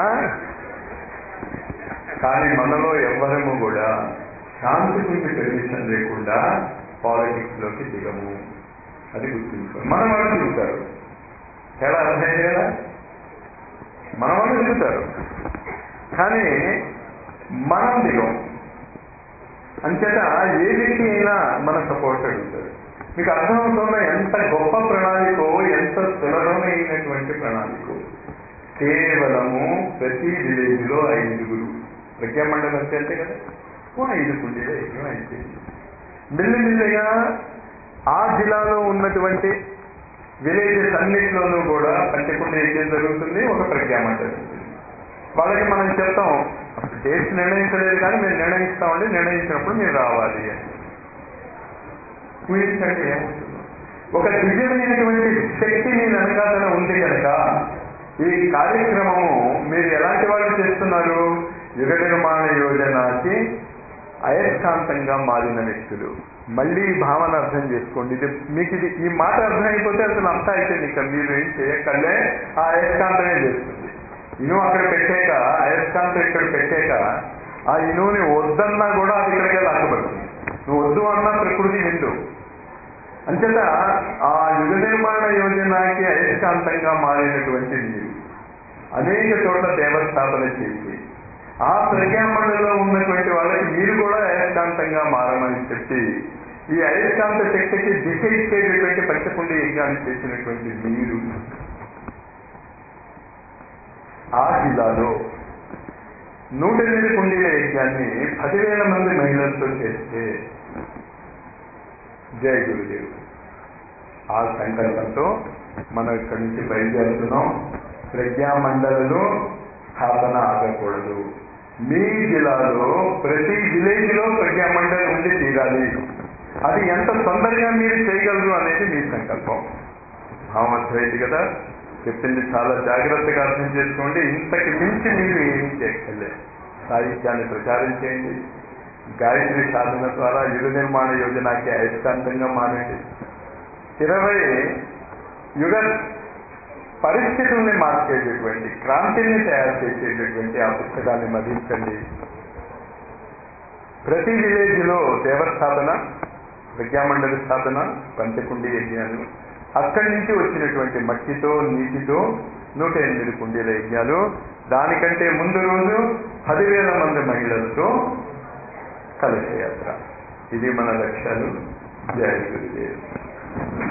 Speaker 1: కానీ మనలో ఎవ్వరము కూడా శాంతికి పెర్మిషన్ లేకుండా పాలిటిక్స్ లోకి దిగము అది గుర్తుంచుకోండి మన వాళ్ళు దిగుతారు ఎలా అర్థమైంది కదా మన వాళ్ళు దిగుతారు కానీ మనం దిగం అంచేత ఏ వ్యక్తి అయినా మన సపోర్ట్ అడుగుతారు మీకు అర్థమవుతున్న ఎంత గొప్ప ప్రణాళికో ఎంత సులభమైనటువంటి ప్రణాళికో కేవలము ప్రతి విలేజ్ లో ఐదుగురు ప్రజ్ఞామండలం అంటే అంతే కదా ఓ ఐదు కుండీలో యజ్ఞం అయిపోయింది మెల్లిమెల్లిగా ఆ జిల్లాలో ఉన్నటువంటి విలేజెస్ అన్నిటిలోనూ కూడా పంచకుండ యజ్ఞం జరుగుతుంది ఒక ప్రజ్ఞామండలి ఉంటుంది వాళ్ళకి మనం చెప్తాం అసలు డేట్స్ నిర్ణయించలేదు కానీ మేము నిర్ణయిస్తామండి నిర్ణయించినప్పుడు మీరు రావాలి అని ఊహించండి ఏమవుతుందో ఒక దివ్యమైనటువంటి శక్తి మీ వెనకాతల ఉంది కనుక ఈ కార్యక్రమము మీరు ఎలాంటి వాళ్ళు చేస్తున్నారు యుగ నిర్మాణ యోజనకి అయస్కాంతంగా మారిన వ్యక్తులు మళ్ళీ ఈ భావన అర్థం చేసుకోండి ఇది మీకు ఇది ఈ మాట అర్థమైపోతే అసలు అంతా అయిపోయింది ఇక మీరు ఏం చేయక్కర్లే ఆ అయస్కాంతమే చేస్తుంది ఇనుము అక్కడ పెట్టాక అయస్కాంతం ఇక్కడ పెట్టాక ఆ ఇనువుని వద్దన్నా కూడా అది ఇక్కడికే లాక్కబడుతుంది నువ్వు వద్దు అన్నా ప్రకృతి విందు అంచేత ఆ యుగ నిర్మాణ యోజనకి అయస్కాంతంగా మారినటువంటి నీరు అనేక చోట్ల దేవస్థాపన చేసి ఆ ప్రజ్ఞామండలిలో ఉన్నటువంటి వాళ్ళకి మీరు కూడా అయస్కాంతంగా మారమని చెప్పి ఈ అయస్కాంత శక్తికి దిశ ఇచ్చేటటువంటి పంచకుండి యజ్ఞాన్ని చేసినటువంటి మీరు ఆ జిల్లాలో నూట ఎనిమిది కుండీల యజ్ఞాన్ని పదివేల మంది మహిళలతో చేస్తే జయ గురుదేవ్ ఆ సంకల్పంతో మనం ఇక్కడి నుంచి బయలుదేరుతున్నాం ప్రజ్ఞామండలిలో స్థాపన ఆగకూడదు మీ జిల్లాలో ప్రతి విలేజ్ లో ప్రజ్ఞామండలి ఉండి తీరాలి అది ఎంత తొందరగా మీరు చేయగలరు అనేది మీ సంకల్పం భావం అర్థమైంది కదా చెప్పింది చాలా జాగ్రత్తగా అర్థం చేసుకోండి ఇంతకి మించి మీరు ఏమీ చేయక్కర్లేదు సాహిత్యాన్ని ప్రచారం చేయండి గాయత్రి సాధన ద్వారా యుగ నిర్మాణ యోజనకి అయస్కాంతంగా మారండి ఇరవై యుగ పరిస్థితుల్ని మార్చేటటువంటి క్రాంతిని తయారు చేసేటటువంటి ఆ పుస్తకాన్ని మదించండి ప్రతి విలేజ్ లో దేవస్థాపన విద్యామండలి స్థాపన పంచకుండి యజ్ఞాలు అక్కడి నుంచి వచ్చినటువంటి మట్టితో నీటితో నూట ఎనిమిది కుండీల యజ్ఞాలు దానికంటే ముందు రోజు పదివేల మంది మహిళలతో కలశయాత్ర ఇది మన లక్ష్యాలు జయ గురుదేవ్